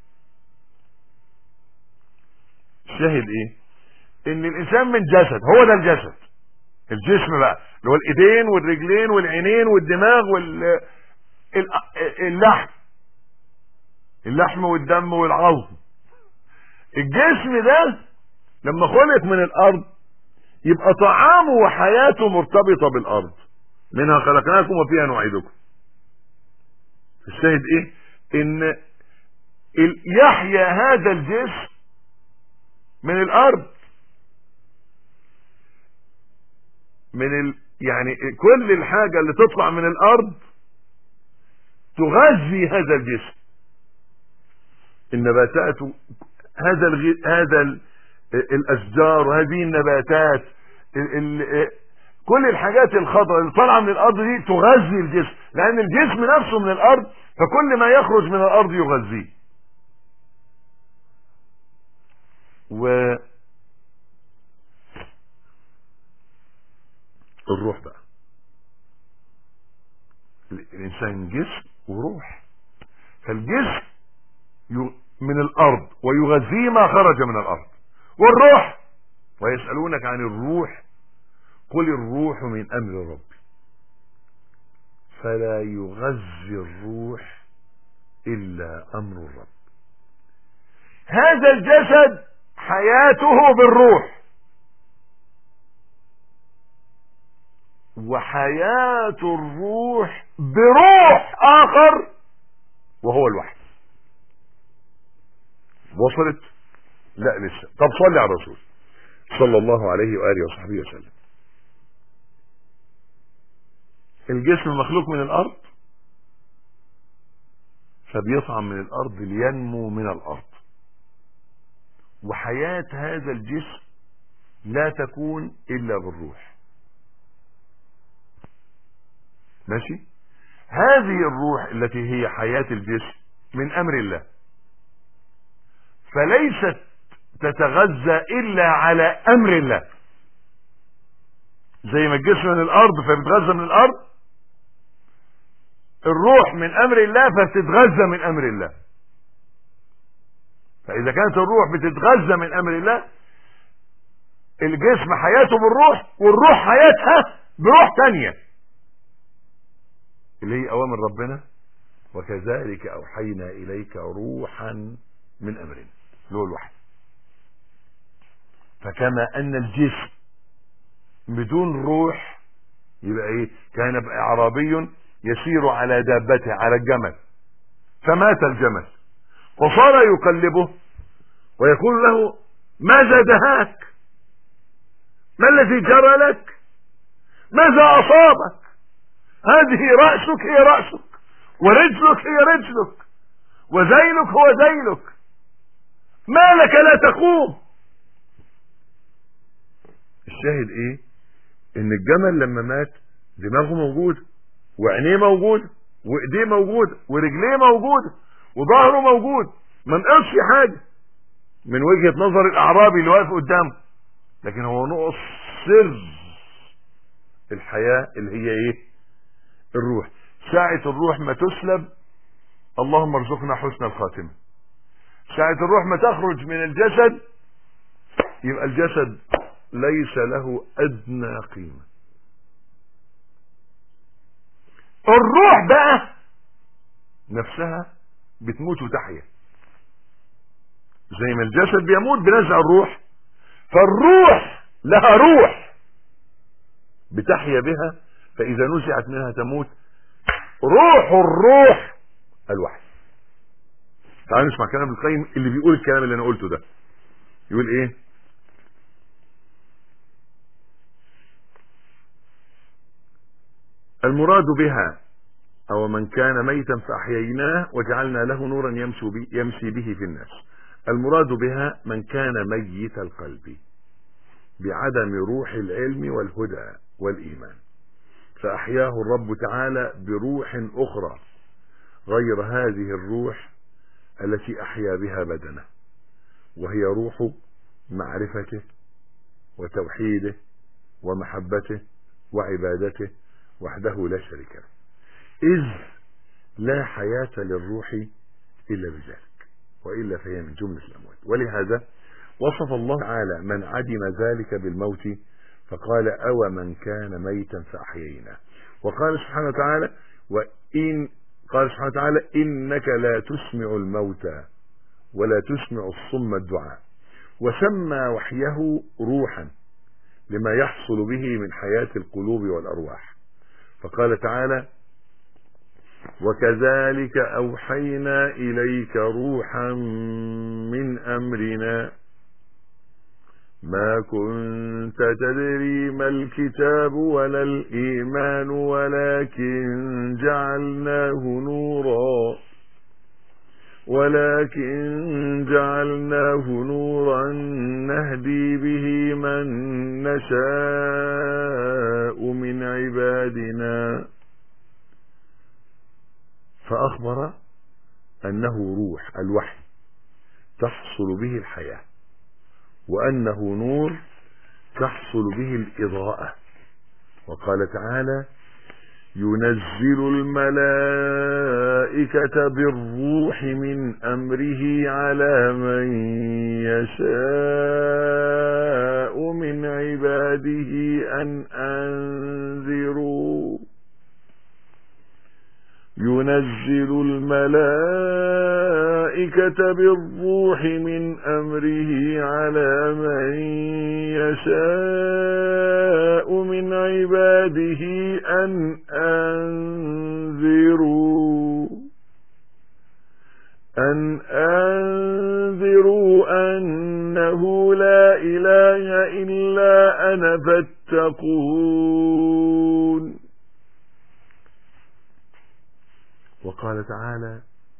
الشاهد ايه ان الانسان من جسد هو ده الجسد الجسم بقى اللي هو الايدين والرجلين والعينين والدماغ وال اللحم اللحم والدم والعظم الجسم ده لما خلق من الارض يبقى طعامه وحياته مرتبطة بالارض منها خلقناكم وفيها نعيدكم الشاهد ايه ان يحيا هذا الجسم من الارض من ال... يعني كل الحاجة اللي تطلع من الارض تغذي هذا الجسم النباتات هذا الغ... هذا ال... الاشجار وهذه النباتات ال... ال... كل الحاجات الخضراء اللي طالعه من الارض دي تغذي الجسم لان الجسم نفسه من الارض فكل ما يخرج من الارض يغذيه و الروح بقى الانسان جسم وروح فالجسم ي- من الارض ويغذيه ما خرج من الارض والروح ويسألونك عن الروح قل الروح من امر ربي فلا يغذي الروح الا امر الرب هذا الجسد حياته بالروح وحياة الروح بروح آخر وهو الوحي وصلت لا لسه طب صلي على الرسول صلى الله عليه وآله وصحبه وسلم الجسم مخلوق من الأرض فبيطعم من الأرض لينمو من الأرض وحياة هذا الجسم لا تكون إلا بالروح ماشي هذه الروح التي هي حياة الجسم من أمر الله فليست تتغذى إلا على أمر الله زي ما الجسم من الأرض فبتغذى من الأرض الروح من أمر الله فبتتغذى من أمر الله فإذا كانت الروح بتتغذى من أمر الله الجسم حياته بالروح والروح حياتها بروح تانية اللي هي أوامر ربنا وكذلك أوحينا إليك روحا من أمرنا اللي هو الوحي فكما أن الجسم بدون روح يبقى إيه كان أعرابي يسير على دابته على الجمل فمات الجمل وصار يقلبه ويقول له ماذا دهاك ما الذي جرى لك ماذا أصابك هذه رأسك هي رأسك ورجلك هي رجلك وذيلك هو ذيلك ما لك لا تقوم الشاهد ايه ان الجمل لما مات دماغه موجود وعينيه موجود وايديه موجود ورجليه موجود وظهره موجود ما نقصش حاجه من وجهه نظر الاعرابي اللي واقف قدامه لكن هو نقص سر الحياه اللي هي ايه الروح ساعة الروح ما تسلب اللهم ارزقنا حسن الخاتمة ساعة الروح ما تخرج من الجسد يبقى الجسد ليس له أدنى قيمة الروح بقى نفسها بتموت وتحيا زي ما الجسد بيموت بنزع الروح فالروح لها روح بتحيا بها فإذا نزعت منها تموت روح الروح الوحي تعالوا نسمع كلام ابن القيم اللي بيقول الكلام اللي انا قلته ده يقول ايه المراد بها او من كان ميتا فاحييناه وجعلنا له نورا يمشي به, يمشي به في الناس المراد بها من كان ميت القلب بعدم روح العلم والهدى والايمان فأحياه الرب تعالى بروح أخرى غير هذه الروح التي أحيا بها بدنه وهي روح معرفته وتوحيده ومحبته وعبادته وحده لا شريك له إذ لا حياة للروح إلا بذلك وإلا فهي من جملة الأموات ولهذا وصف الله تعالى من عدم ذلك بالموت فقال أو من كان ميتا فأحييناه وقال سبحانه وتعالى وإن قال سبحانه وتعالى إنك لا تسمع الموتى ولا تسمع الصم الدعاء وسمى وحيه روحا لما يحصل به من حياة القلوب والأرواح فقال تعالى وكذلك أوحينا إليك روحا من أمرنا ما كنت تدري ما الكتاب ولا الإيمان ولكن جعلناه نورا ولكن جعلناه نورا نهدي به من نشاء من عبادنا فأخبر أنه روح الوحي تحصل به الحياة وأنه نور تحصل به الإضاءة وقال تعالى ينزل الملائكة بالروح من أمره على من يشاء من عباده أن أنذروا ينزل الملائكة بالروح من أمره على من يشاء من عباده أن أنذروا أن أنذروا أنه لا إله إلا أنا فاتقون وقال تعالى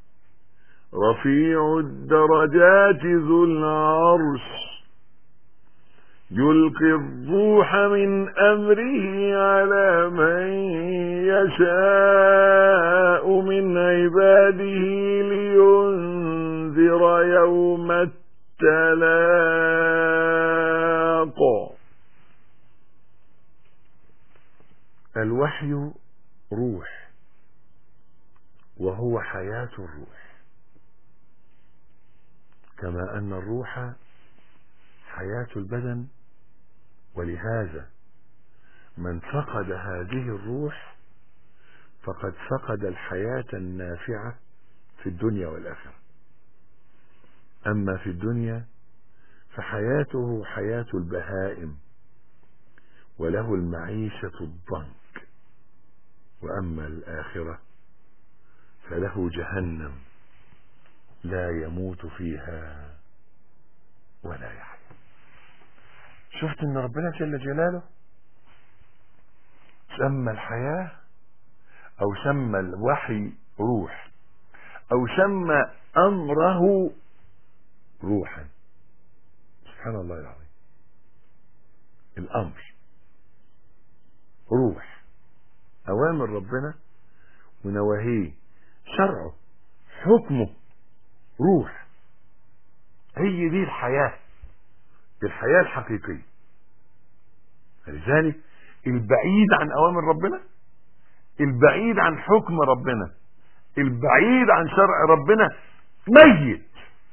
رفيع الدرجات ذو العرش يلقي الروح من أمره على من يشاء من عباده لينذر يوم التلاق الوحي روح وهو حياة الروح كما أن الروح حياة البدن ولهذا من فقد هذه الروح فقد فقد الحياة النافعة في الدنيا والآخرة أما في الدنيا فحياته حياة البهائم وله المعيشة الضنك وأما الآخرة فله جهنم لا يموت فيها ولا يحيا شفت ان ربنا جل جلاله سمى الحياة او سمى الوحي روح او سمى امره روحا سبحان الله العظيم الامر روح اوامر ربنا ونواهيه شرعه حكمه روح هي دي الحياة الحياة الحقيقية لذلك البعيد عن أوامر ربنا البعيد عن حكم ربنا البعيد عن شرع ربنا ميت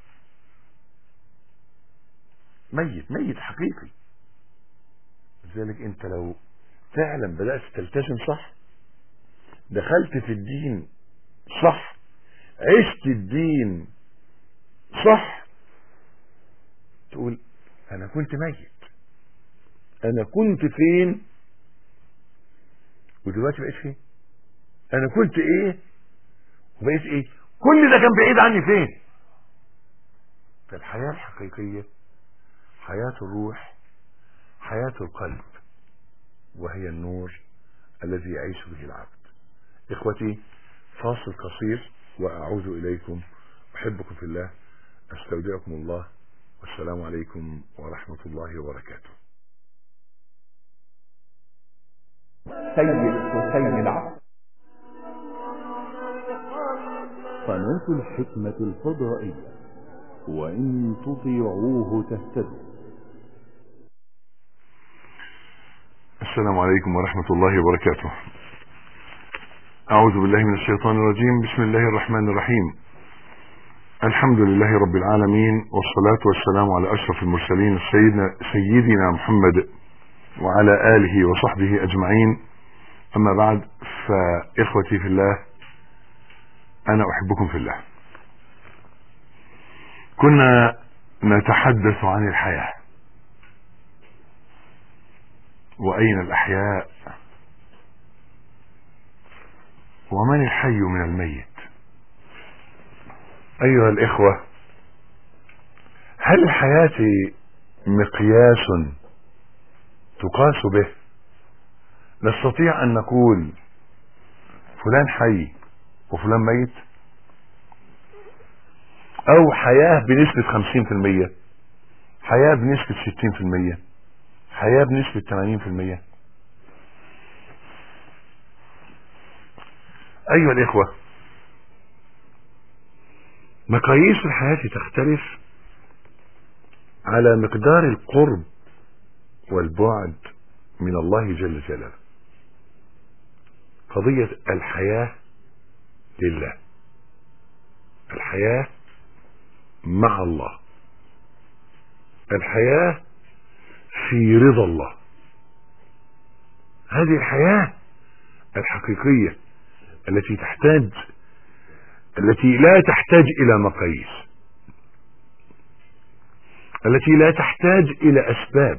ميت ميت حقيقي لذلك انت لو فعلا بدأت تلتزم صح دخلت في الدين صح عشت الدين صح تقول انا كنت ميت انا كنت فين ودلوقتي بقيت فين انا كنت ايه وبقيت ايه كل ده كان بعيد عني فين فالحياة الحقيقية حياة الروح حياة القلب وهي النور الذي يعيش به العبد اخوتي فاصل قصير واعود اليكم احبكم في الله استودعكم الله والسلام عليكم ورحمة الله وبركاته سيد حسين العبد قناة الحكمة الفضائية وإن تطيعوه تهتدوا السلام عليكم ورحمة الله وبركاته أعوذ بالله من الشيطان الرجيم بسم الله الرحمن الرحيم الحمد لله رب العالمين والصلاة والسلام على أشرف المرسلين سيدنا, سيدنا محمد وعلى آله وصحبه أجمعين أما بعد فإخوتي في الله أنا أحبكم في الله كنا نتحدث عن الحياة وأين الأحياء ومن الحي من الميت أيها الإخوة هل الحياة مقياس تقاس به نستطيع أن نقول فلان حي وفلان ميت أو حياة بنسبة خمسين في المية حياة بنسبة ستين في المية حياة بنسبة ثمانين في المية أيها الإخوة مقاييس الحياة تختلف على مقدار القرب والبعد من الله جل جلاله قضية الحياة لله الحياة مع الله الحياة في رضا الله هذه الحياة الحقيقية التي تحتاج التي لا تحتاج إلى مقاييس التي لا تحتاج إلى أسباب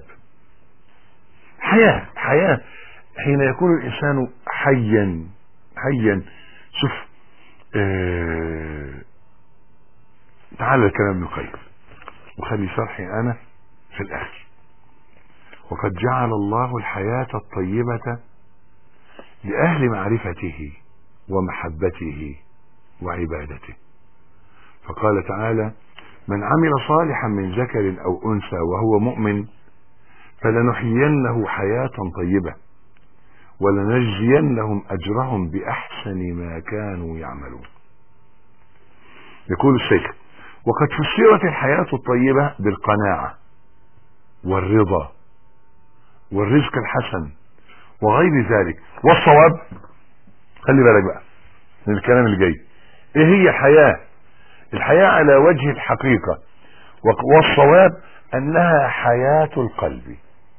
حياة حياة حين يكون الإنسان حيا حيا شوف اه تعال الكلام ابن القيم وخلي شرحي أنا في الآخر وقد جعل الله الحياة الطيبة لأهل معرفته ومحبته وعبادته فقال تعالى من عمل صالحا من ذكر أو أنثى وهو مؤمن فلنحيينه حياة طيبة ولنجزينهم أجرهم بأحسن ما كانوا يعملون يقول الشيخ وقد فسرت الحياة الطيبة بالقناعة والرضا والرزق الحسن وغير ذلك والصواب خلي بالك بقى من الكلام اللي جاي ايه هي الحياة الحياة على وجه الحقيقة والصواب انها حياة القلب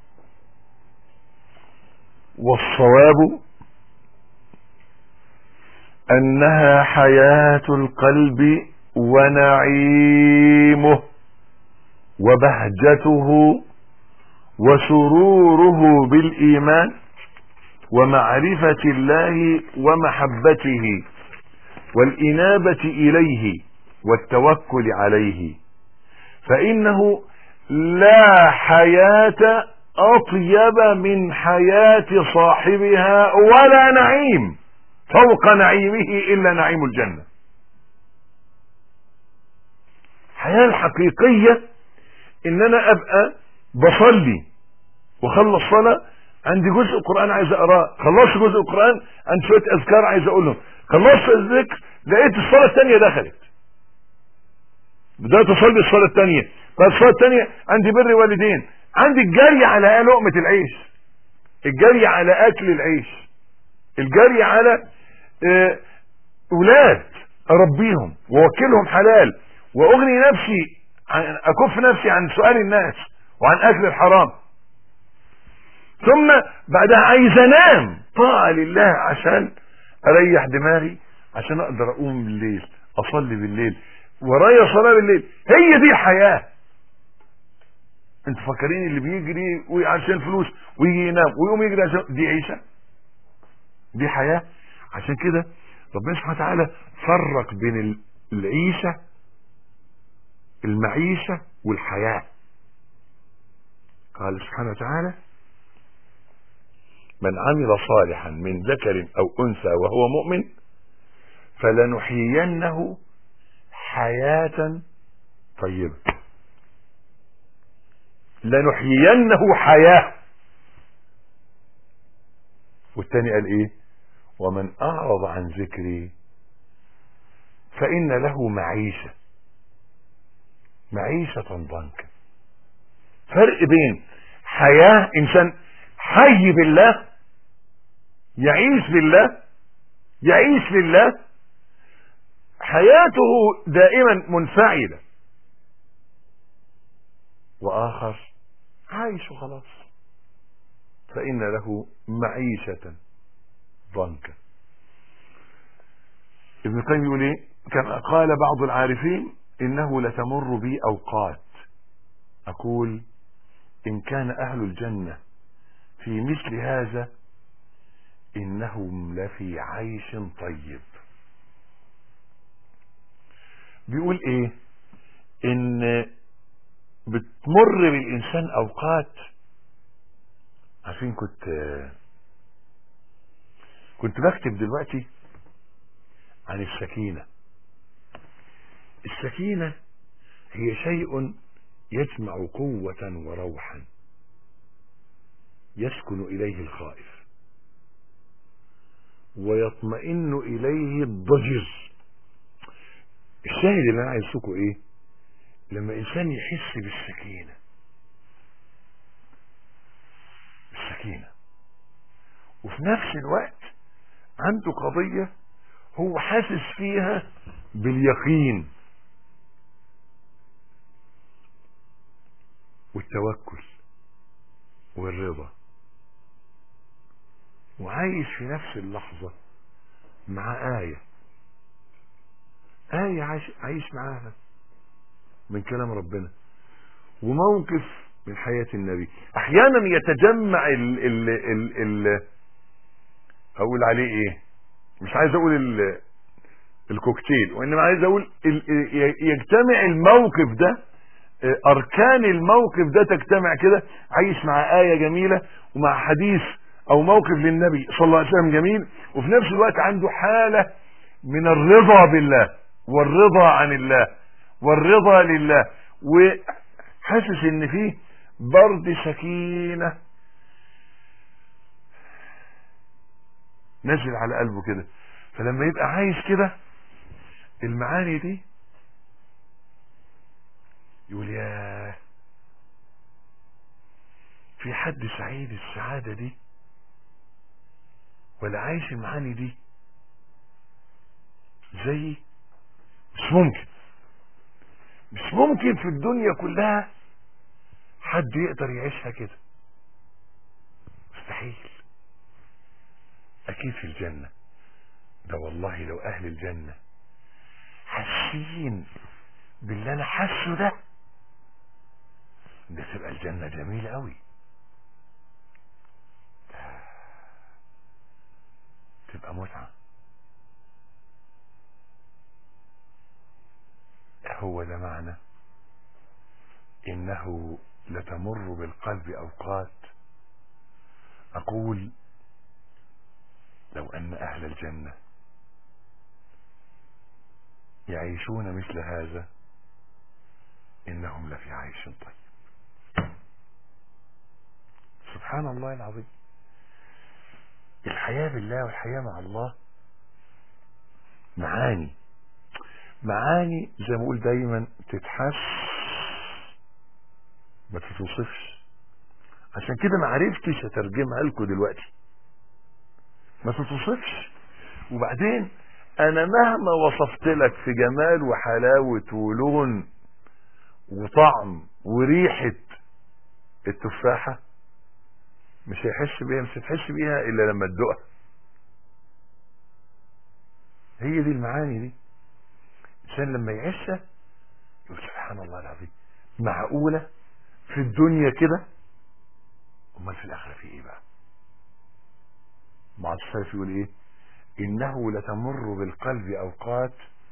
والصواب انها حياة القلب ونعيمه وبهجته وسروره بالايمان ومعرفة الله ومحبته والإنابة إليه والتوكل عليه فإنه لا حياة أطيب من حياة صاحبها ولا نعيم فوق نعيمه إلا نعيم الجنة الحياة الحقيقية إن أنا أبقى بصلي وخلص صلاة عندي جزء قرآن عايز اقراه خلصت جزء القرآن عندي شوية اذكار عايز اقولهم خلصت الذكر لقيت الصلاة الثانية دخلت بدأت اصلي الصلاة الثانية بعد الصلاة الثانية عندي بر والدين عندي الجري على لقمة العيش الجري على اكل العيش الجري على اه اولاد اربيهم واوكلهم حلال واغني نفسي عن اكف نفسي عن سؤال الناس وعن اكل الحرام ثم بعدها عايز انام طاعة لله عشان اريح دماغي عشان اقدر اقوم بالليل اصلي بالليل ورايا صلاة بالليل هي دي الحياة انتوا فاكرين اللي بيجري عشان فلوس ويجي ينام ويقوم يجري عشان دي عيشة دي حياة عشان كده ربنا سبحانه وتعالى فرق بين العيشة المعيشة والحياة قال سبحانه وتعالى من عمل صالحا من ذكر او انثى وهو مؤمن فلنحيينه حياة طيبة لنحيينه حياة والتاني قال ايه ومن اعرض عن ذكري فان له معيشة معيشة ضنكا فرق بين حياة انسان حي بالله يعيش بالله يعيش لله حياته دائما منفعلة واخر عايش وخلاص فان له معيشة ضنكا ابن القيم يقول ايه كما قال بعض العارفين انه لتمر بي اوقات اقول ان كان اهل الجنة في مثل هذا انهم لفي عيش طيب بيقول ايه ان بتمر بالانسان اوقات عارفين كنت كنت بكتب دلوقتي عن السكينة السكينة هي شيء يجمع قوة وروحا يسكن إليه الخائف ويطمئن إليه الضجر الشاهد اللي أنا عايز أسوقه إيه لما انسان يحس بالسكينة بالسكينة وفي نفس الوقت عنده قضية هو حاسس فيها باليقين والتوكل والرضا وعايش في نفس اللحظة مع آية آية عايش, عايش معاها من كلام ربنا وموقف من حياة النبي أحيانا يتجمع ال ال ال ال هقول عليه إيه مش عايز أقول ال الكوكتيل وإنما عايز أقول ال يجتمع الموقف ده أركان الموقف ده تجتمع كده عايش مع آية جميلة ومع حديث أو موقف للنبي صلى الله عليه وسلم جميل وفي نفس الوقت عنده حالة من الرضا بالله والرضا عن الله والرضا لله وحاسس ان فيه برد سكينة نزل على قلبه كده فلما يبقى عايش كده المعاني دي يقول يا في حد سعيد السعادة دي ولا عايش المعاني دي زي مش ممكن مش ممكن في الدنيا كلها حد يقدر يعيشها كده مستحيل اكيد في الجنة ده والله لو اهل الجنة حاسين باللي انا حاسه ده ده تبقى الجنة جميلة قوي تبقى متعة هو ده معنى انه لتمر بالقلب اوقات اقول لو ان اهل الجنة يعيشون مثل هذا انهم لفي عيش طيب سبحان الله العظيم الحياة بالله والحياة مع الله معاني معاني زي ما اقول دايما تتحس ما تتوصفش عشان كده ما عرفتش اترجمها لكم دلوقتي ما تتوصفش وبعدين انا مهما وصفت لك في جمال وحلاوة ولون وطعم وريحة التفاحة مش هيحس بيها مش هتحس بيها الا لما تدوقها هي دي المعاني دي الانسان لما يعيشها يقول سبحان الله العظيم معقولة في الدنيا كده امال في الاخرة في ايه بقى مع السلف يقول ايه انه لتمر بالقلب اوقات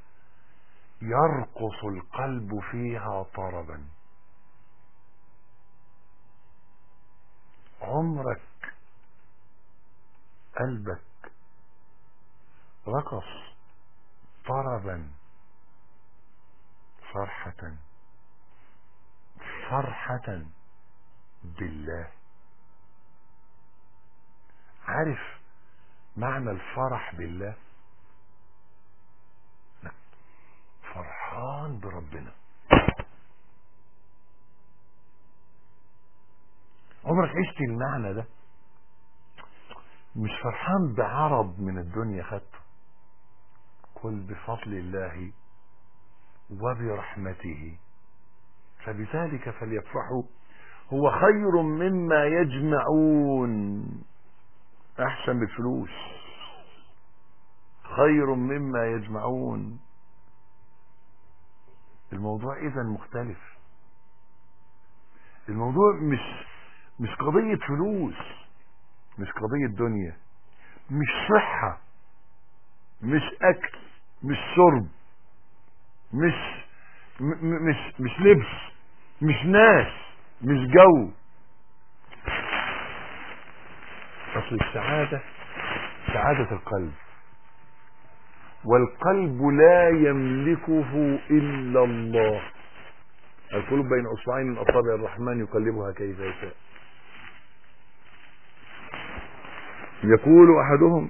يرقص القلب فيها طربا عمرك قلبك رقص طربا فرحة فرحة بالله عارف معنى الفرح بالله لا. فرحان بربنا عمرك عشت المعنى ده مش فرحان بعرض من الدنيا خدته قل بفضل الله وبرحمته فبذلك فليفرحوا هو خير مما يجمعون احسن بالفلوس خير مما يجمعون الموضوع اذا مختلف الموضوع مش مش قضية فلوس مش قضية دنيا مش صحة مش اكل مش شرب مش م- مش مش لبس مش ناس مش جو اصل السعادة سعادة القلب والقلب لا يملكه الا الله القلوب بين اصبعين من اصابع الرحمن يقلبها كيف يشاء يقول احدهم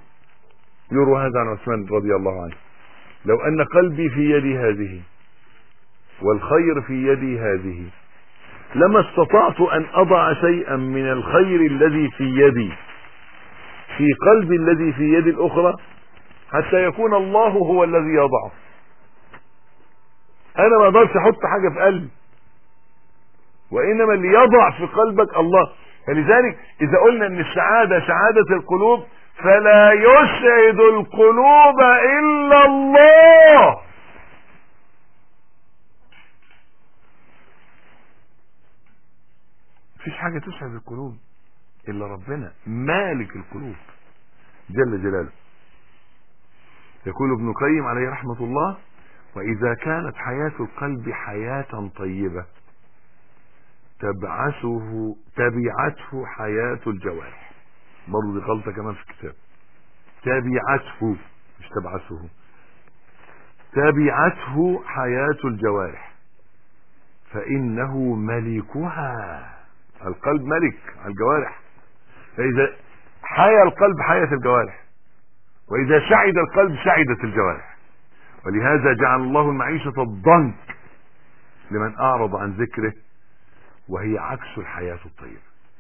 يروى هذا عن عثمان رضي الله عنه لو ان قلبي في يدي هذه والخير في يدي هذه لما استطعت ان اضع شيئا من الخير الذي في يدي في قلبي الذي في يدي الاخرى حتى يكون الله هو الذي يضعه انا ما اقدرش احط حاجه في قلبي وانما اللي يضع في قلبك الله فلذلك اذا قلنا ان السعاده سعاده القلوب فلا يسعد القلوب الا الله مفيش حاجه تسعد القلوب الا ربنا مالك القلوب جل جلاله يقول ابن القيم عليه رحمه الله واذا كانت حياه القلب حياه طيبه تبعثه تبعته حياه الجوارح برضه دي غلطه كمان في الكتاب تبعته مش تبعثه تبعته حياه الجوارح فانه ملكها القلب ملك على الجوارح فاذا حيا القلب حيت الجوارح واذا سعد القلب سعدت الجوارح ولهذا جعل الله المعيشة الضنك لمن اعرض عن ذكره وهي عكس الحياة الطيبة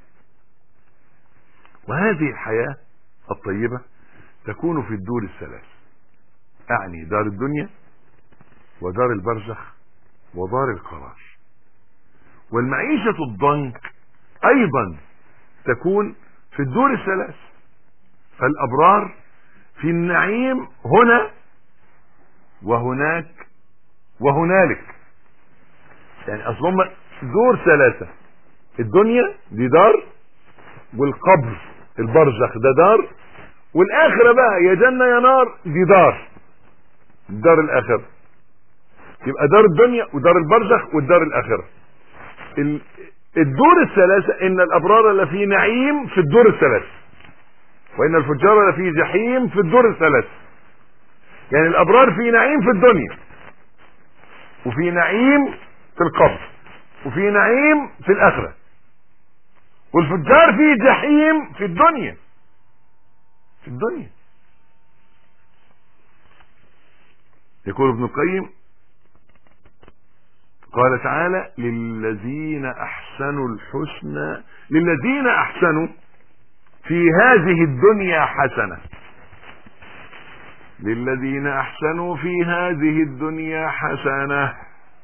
وهذه الحياة الطيبة تكون في الدور الثلاث اعني دار الدنيا ودار البرزخ ودار القرار والمعيشة الضنك ايضا تكون في الدور الثلاث فالابرار في النعيم هنا وهناك وهنالك يعني اصل هم دور ثلاثة الدنيا دي دار والقبر البرزخ ده دار والاخرة بقى يا جنة يا نار دي دار دار الاخرة يبقى دار الدنيا ودار البرزخ والدار الاخرة ال- الدور الثلاثة ان الابرار لفي نعيم في الدور الثلاث وان الفجار لفي جحيم في الدور الثلاث يعني الابرار في نعيم في الدنيا وفي نعيم في القبر وفي نعيم في الاخرة والفجار في جحيم في الدنيا في الدنيا يقول ابن القيم قال تعالى للذين احسنوا الحسنى للذين احسنوا في هذه الدنيا حسنة للذين احسنوا في هذه الدنيا حسنة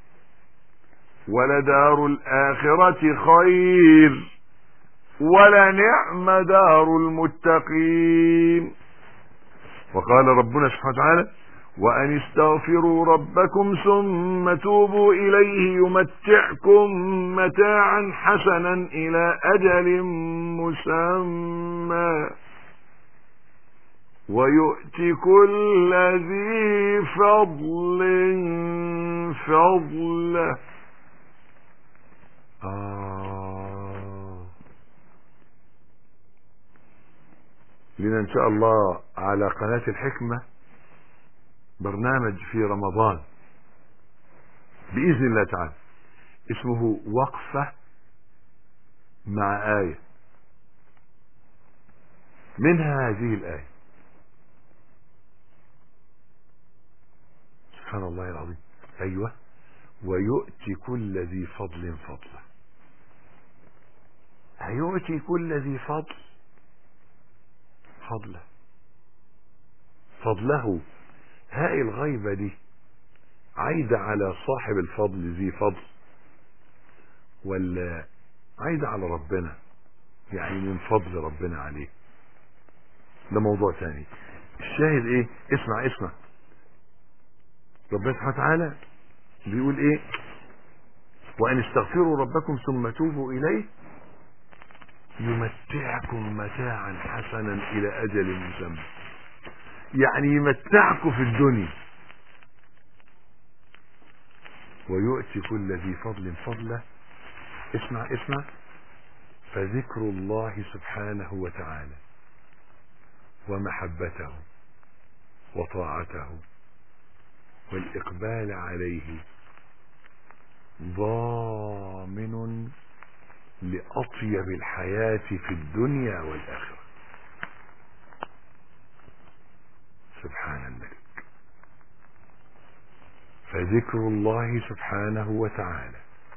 ولدار الاخرة خير ولنعم دار المتقين وقال ربنا سبحانه وتعالى وأن استغفروا ربكم ثم توبوا إليه يمتعكم متاعا حسنا إلى أجل مسمى ويؤتي كل ذي فضل فضله آه لنا إن شاء الله على قناة الحكمة برنامج في رمضان بإذن الله تعالى اسمه وقفة مع آية منها هذه الآية سبحان الله العظيم أيوة ويؤتي كل ذي فضل فضله هيؤتي كل ذي فضل فضله فضله هاء الغيبة دي عايدة على صاحب الفضل ذي فضل ولا عايدة على ربنا يعني من فضل ربنا عليه ده موضوع تاني الشاهد ايه اسمع اسمع ربنا سبحانه وتعالى بيقول ايه وان استغفروا ربكم ثم توبوا اليه يمتعكم متاعا حسنا الى اجل مسمى يعني يمتعكم في الدنيا ويؤتي كل ذي فضل فضله اسمع اسمع فذكر الله سبحانه وتعالى ومحبته وطاعته والإقبال عليه ضامن لأطيب الحياة في الدنيا والآخرة سبحان الملك فذكر الله سبحانه وتعالى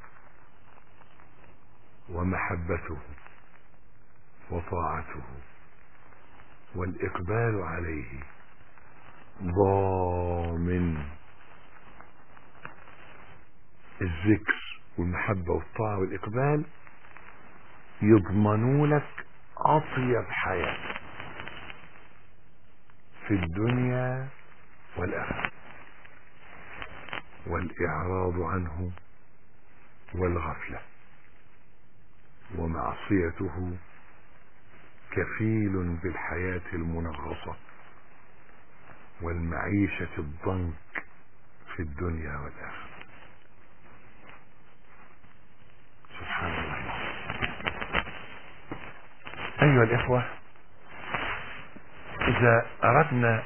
ومحبته وطاعته والإقبال عليه ضامن الذكر والمحبة والطاعة والإقبال يضمنوا لك أطيب حياة في الدنيا والآخرة والإعراض عنه والغفلة ومعصيته كفيل بالحياة المنغصة والمعيشة الضنك في الدنيا والآخرة سبحان الله أيها الإخوة إذا أردنا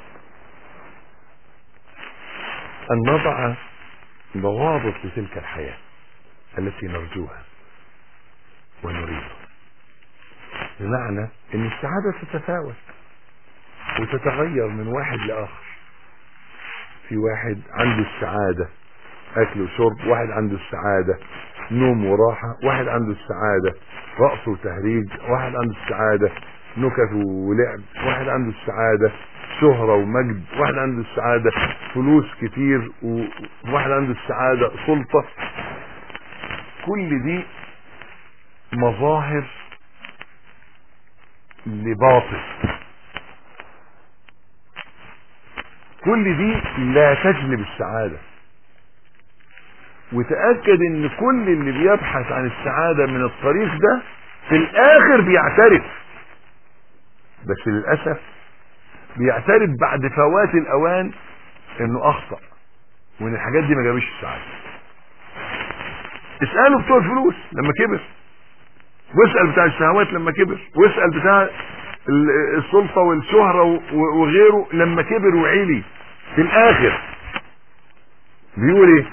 أن نضع ضوابط لتلك الحياة التي نرجوها ونريدها بمعنى أن السعادة تتفاوت وتتغير من واحد لآخر في واحد عنده السعادة أكل وشرب واحد عنده السعادة نوم وراحة واحد عنده السعادة رقص وتهريج واحد عنده السعادة نكت ولعب واحد عنده السعادة شهرة ومجد واحد عنده السعادة فلوس كتير وواحد عنده السعادة سلطة كل دي مظاهر لباطل كل دي لا تجلب السعادة وتأكد ان كل اللي بيبحث عن السعادة من الطريق ده في الاخر بيعترف بس للأسف بيعترف بعد فوات الاوان انه اخطأ وان الحاجات دي ما جابش السعادة اسألوا بتوع الفلوس لما كبر واسأل بتاع الشهوات لما كبر واسأل بتاع السلطة والشهرة وغيره لما كبر وعلي في الاخر بيقول ايه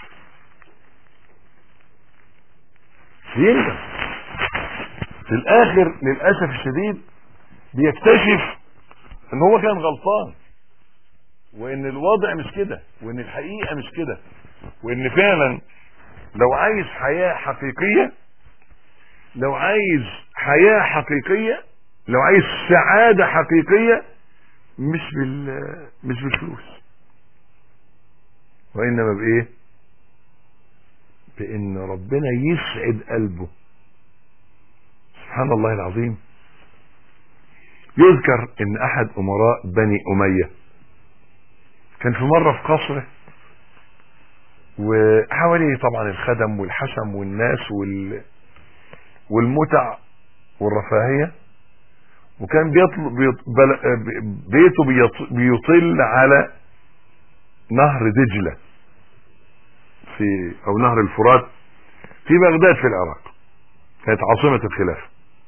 بيندم في الاخر للاسف الشديد بيكتشف ان هو كان غلطان وان الوضع مش كده وان الحقيقة مش كده وان فعلا لو عايز حياة حقيقية لو عايز حياة حقيقية لو عايز سعادة حقيقية مش بال مش بالفلوس وانما بايه بان ربنا يسعد قلبه سبحان الله العظيم يذكر ان احد امراء بني امية كان في مرة في قصره وحواليه طبعا الخدم والحشم والناس وال والمتع والرفاهية وكان بيطل بيط... بيته بيط... بيطل على نهر دجلة في او نهر الفرات في بغداد في العراق كانت عاصمة الخلافة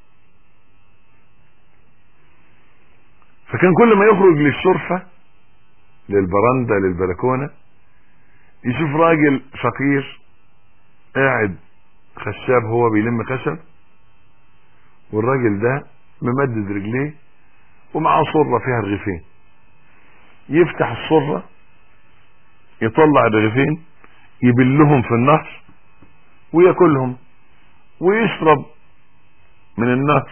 فكان كل ما يخرج للشرفة للبرندة للبلكونة يشوف راجل فقير قاعد خشاب هو بيلم خشب والراجل ده ممدد رجليه ومعاه صرة فيها رغيفين يفتح الصرة يطلع الرغيفين يبلهم في النهر وياكلهم ويشرب من النهر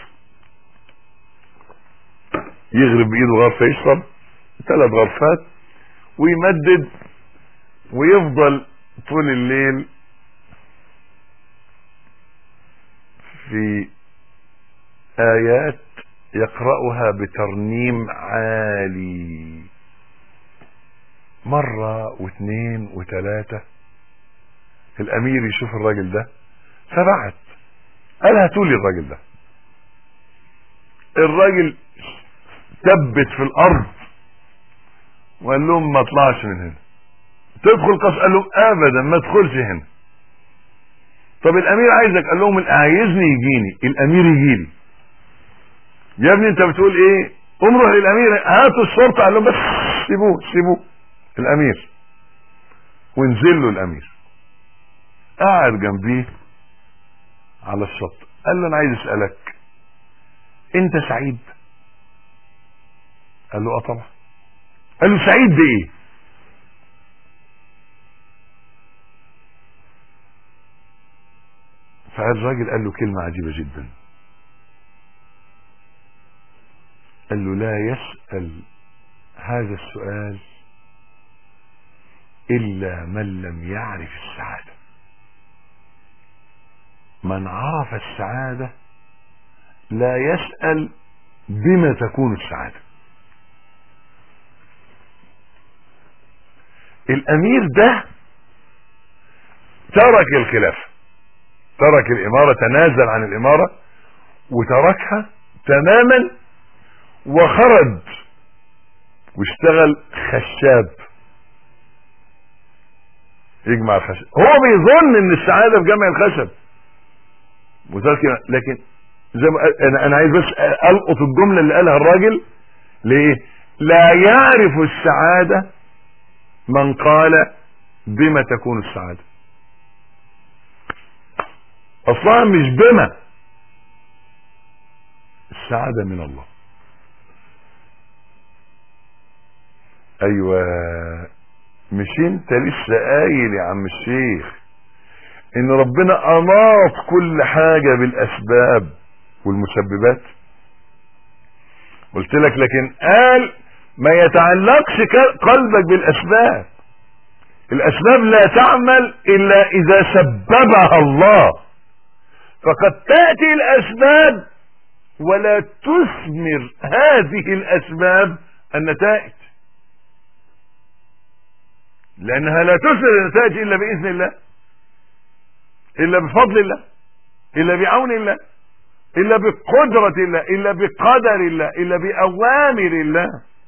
يغرب بايده غرفة يشرب ثلاث غرفات ويمدد ويفضل طول الليل في آيات يقرأها بترنيم عالي مرة واثنين وثلاثة الأمير يشوف الراجل ده فبعت قال هاتولي الراجل ده الراجل ثبت في الأرض وقال لهم ما اطلعش من هنا تدخل قصر قال لهم ابدا ما تدخلش هنا طب الامير عايزك قال لهم عايزني يجيني الامير يجي لي يا ابني انت بتقول ايه قوم روح للامير هاتوا الشرطه قال لهم بس سيبوه سيبوه الامير ونزل له الامير قاعد جنبيه على الشط قال له انا عايز اسالك انت سعيد قال له اه طبعا قال له سعيد بايه فالراجل قال له كلمة عجيبة جدا قال له لا يسأل هذا السؤال إلا من لم يعرف السعادة من عرف السعادة لا يسأل بما تكون السعادة الأمير ده ترك الخلافة ترك الإمارة تنازل عن الإمارة وتركها تماما وخرج واشتغل خشاب يجمع الخشب هو بيظن ان السعاده في جمع الخشب وذلك لكن زي ما قال- انا انا عايز بس القط الجمله اللي قالها الراجل ليه لا يعرف السعاده من قال بما تكون السعاده اصلا مش بما السعاده من الله ايوه مش انت لسه قايل يا عم الشيخ ان ربنا اناط كل حاجه بالاسباب والمسببات قلت لك لكن قال ما يتعلقش ك- قلبك بالاسباب الاسباب لا تعمل الا اذا سببها الله فقد تاتي الاسباب ولا تثمر هذه الاسباب النتائج لانها لا تثمر النتائج الا باذن الله الا بفضل الله الا بعون الله الا بقدرة الله الا بقدر الله الا باوامر الله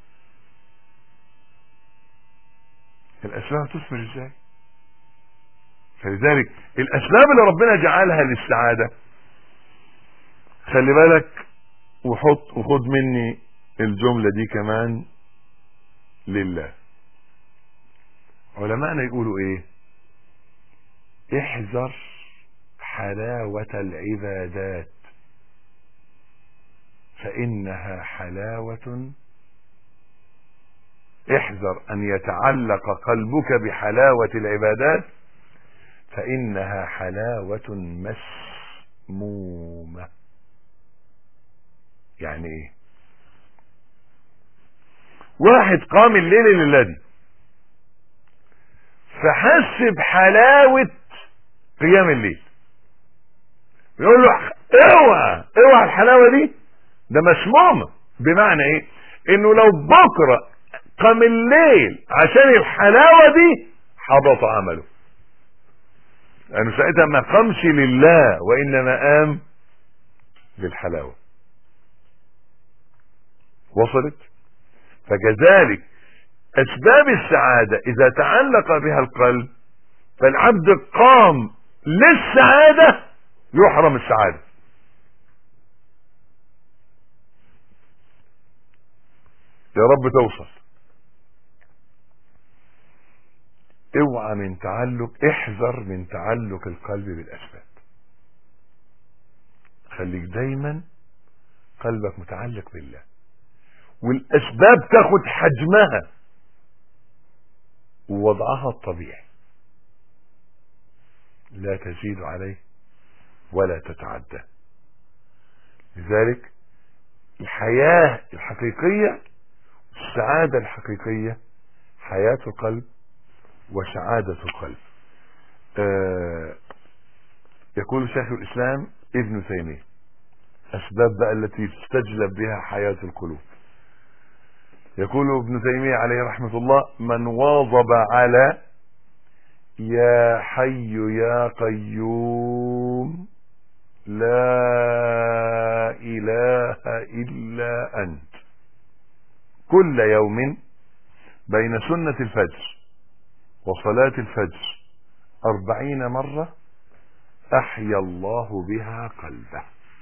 الاسباب تثمر ازاي فلذلك الاسباب اللي ربنا جعلها للسعادة خلي بالك وحط وخد مني الجملة دي كمان لله علماءنا يقولوا ايه احذر حلاوة العبادات فإنها حلاوة احذر أن يتعلق قلبك بحلاوة العبادات فإنها حلاوة مسمومة يعني ايه واحد قام الليل لله دي فحس بحلاوة قيام الليل يقول له اوعى اوعى الحلاوة دي ده مسمومة بمعنى ايه انه لو بكرة قام الليل عشان الحلاوة دي حبط عمله لانه ساعتها ما قامش لله وانما قام للحلاوة وصلت فكذلك اسباب السعادة اذا تعلق بها القلب فالعبد قام للسعادة يحرم السعادة يا رب توصل اوعى من تعلق احذر من تعلق القلب بالاسباب خليك دايما قلبك متعلق بالله والاسباب تاخد حجمها ووضعها الطبيعي لا تزيد عليه ولا تتعدى لذلك الحياة الحقيقية السعادة الحقيقية حياة القلب وسعادة القلب آه يقول شيخ الإسلام ابن تيمية أسباب بقى التي تستجلب بها حياة القلوب يقول ابن تيمية عليه رحمة الله من واظب على يا حي يا قيوم لا إله إلا أنت كل يوم بين سنة الفجر وصلاة الفجر أربعين مرة أحيا الله بها قلبه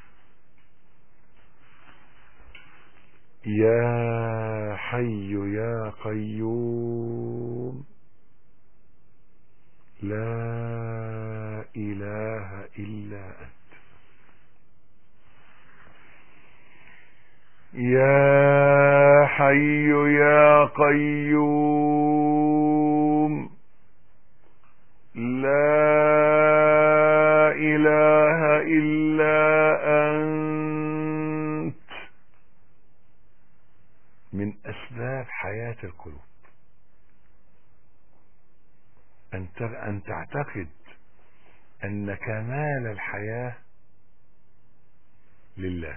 يا حي يا قيوم لا إله إلا أنت يا حي يا قيوم لا إله إلا أنت من أسباب حياة القلوب أن أن تعتقد أن كمال الحياة لله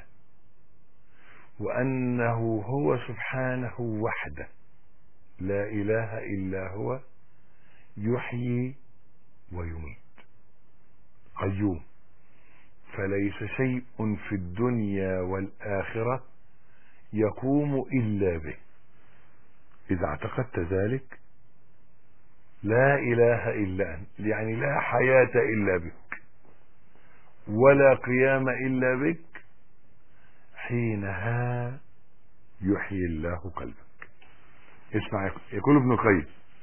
وأنه هو سبحانه وحده لا إله إلا هو يحيي ويميت قيوم فليس شيء في الدنيا والآخرة يقوم إلا به إذا اعتقدت ذلك لا إله إلا أنت يعني لا حياة إلا بك ولا قيام إلا بك حينها يحيي الله قلبك اسمع يقول ابن القيم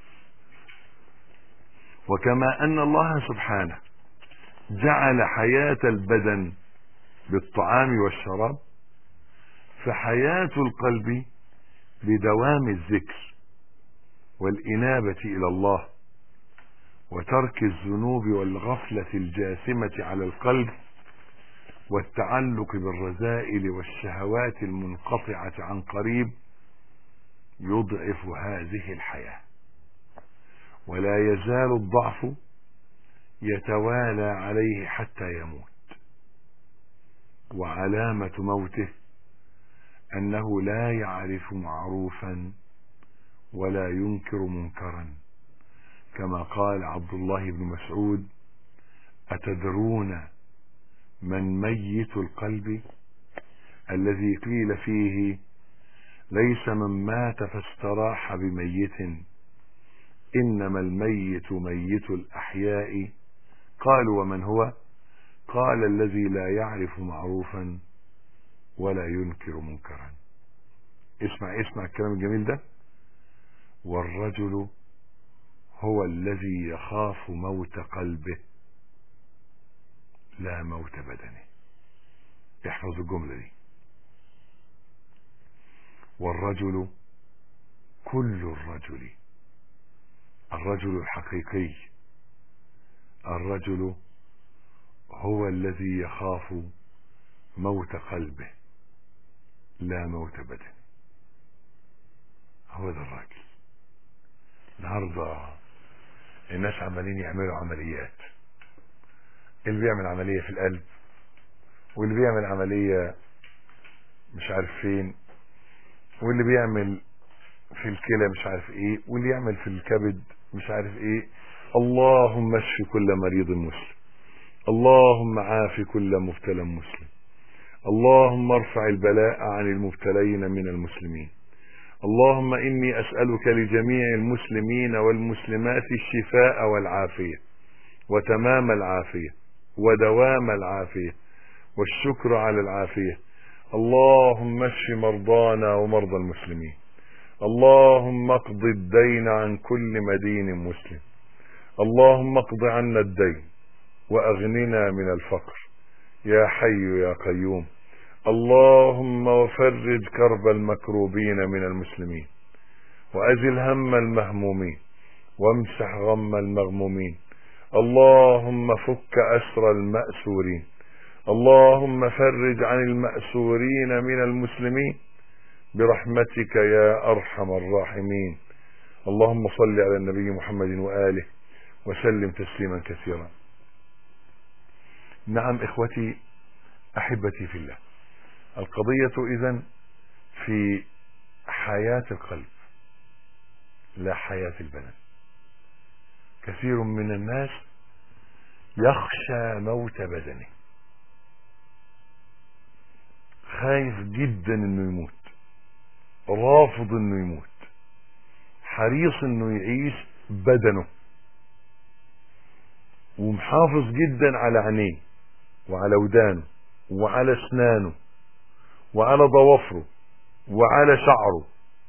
وكما أن الله سبحانه جعل حياة البدن بالطعام والشراب فحياة القلب بدوام الذكر والإنابة إلى الله وترك الذنوب والغفلة الجاثمة على القلب والتعلق بالرذائل والشهوات المنقطعة عن قريب يضعف هذه الحياة ولا يزال الضعف يتوالى عليه حتى يموت وعلامة موته أنه لا يعرف معروفا ولا ينكر منكرا كما قال عبد الله بن مسعود أتدرون من ميت القلب الذي قيل فيه ليس من مات فاستراح بميت إنما الميت ميت الأحياء قالوا ومن هو قال الذي لا يعرف معروفا ولا ينكر منكرا اسمع اسمع الكلام الجميل ده والرجل هو الذي يخاف موت قلبه لا موت بدنه احفظ الجملة دي والرجل كل الرجل الرجل الحقيقي الرجل هو الذي يخاف موت قلبه لا موت بدنه هو ده الراجل النهارده الناس عمالين يعملوا عمليات اللي بيعمل عملية في القلب واللي بيعمل عملية مش عارف فين واللي بيعمل في الكلى مش عارف ايه واللي يعمل في الكبد مش عارف ايه اللهم اشف كل مريض مسلم اللهم عاف كل مبتلى مسلم اللهم ارفع البلاء عن المبتلين من المسلمين اللهم اني اسالك لجميع المسلمين والمسلمات الشفاء والعافيه وتمام العافيه ودوام العافيه والشكر على العافيه اللهم اشف مرضانا ومرضى المسلمين اللهم اقض الدين عن كل مدين مسلم اللهم اقض عنا الدين واغننا من الفقر يا حي يا قيوم اللهم وفرج كرب المكروبين من المسلمين وازل هم المهمومين وامسح غم المغمومين اللهم فك اسر الماسورين اللهم فرج عن الماسورين من المسلمين برحمتك يا ارحم الراحمين اللهم صل على النبي محمد واله وسلم تسليما كثيرا نعم اخوتي احبتي في الله القضية اذا في حياة القلب لا حياة البدن كثير من الناس يخشى موت بدنه خايف جدا انه يموت رافض انه يموت حريص انه يعيش بدنه ومحافظ جدا على عينيه وعلى ودانه وعلى اسنانه وعلى ضوافره وعلى شعره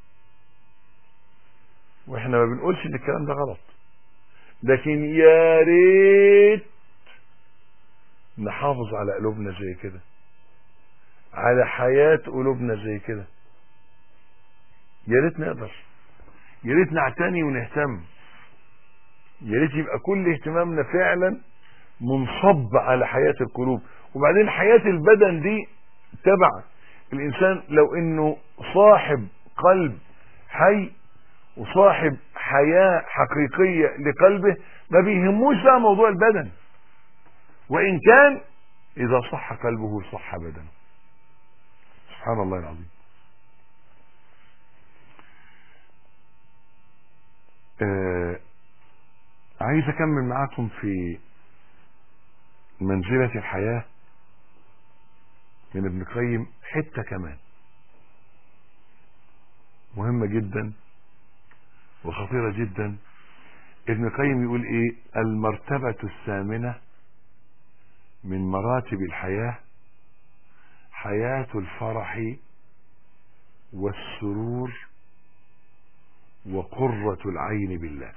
واحنا ما بنقولش ان الكلام ده غلط لكن يا ريت نحافظ على قلوبنا زي كده على حياة قلوبنا زي كده يا ريت نقدر يا ريت نعتني ونهتم يا ريت يبقى كل اهتمامنا فعلا منصب على حياة القلوب وبعدين حياة البدن دي تبع الإنسان لو إنه صاحب قلب حي وصاحب حياة حقيقية لقلبه ما بيهموش بقى موضوع البدن وإن كان إذا صح قلبه صح بدنه سبحان الله العظيم آه عايز أكمل معاكم في منزلة الحياة من ابن القيم حتة كمان مهمة جدا وخطيرة جدا ابن القيم يقول ايه المرتبة الثامنة من مراتب الحياة حياة الفرح والسرور وقرة العين بالله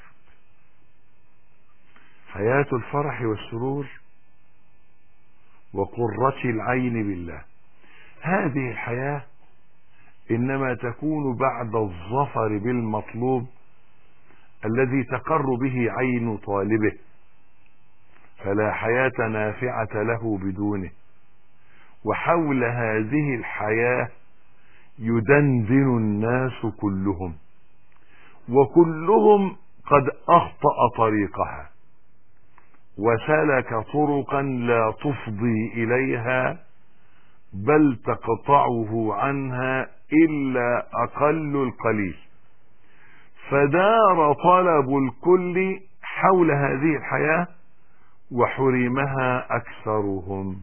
حياة الفرح والسرور وقرة العين بالله هذه الحياة إنما تكون بعد الظفر بالمطلوب الذي تقر به عين طالبه فلا حياة نافعة له بدونه وحول هذه الحياة يدندن الناس كلهم وكلهم قد أخطأ طريقها وسلك طرقا لا تفضي إليها بل تقطعه عنها إلا أقل القليل فدار طلب الكل حول هذه الحياة وحرمها أكثرهم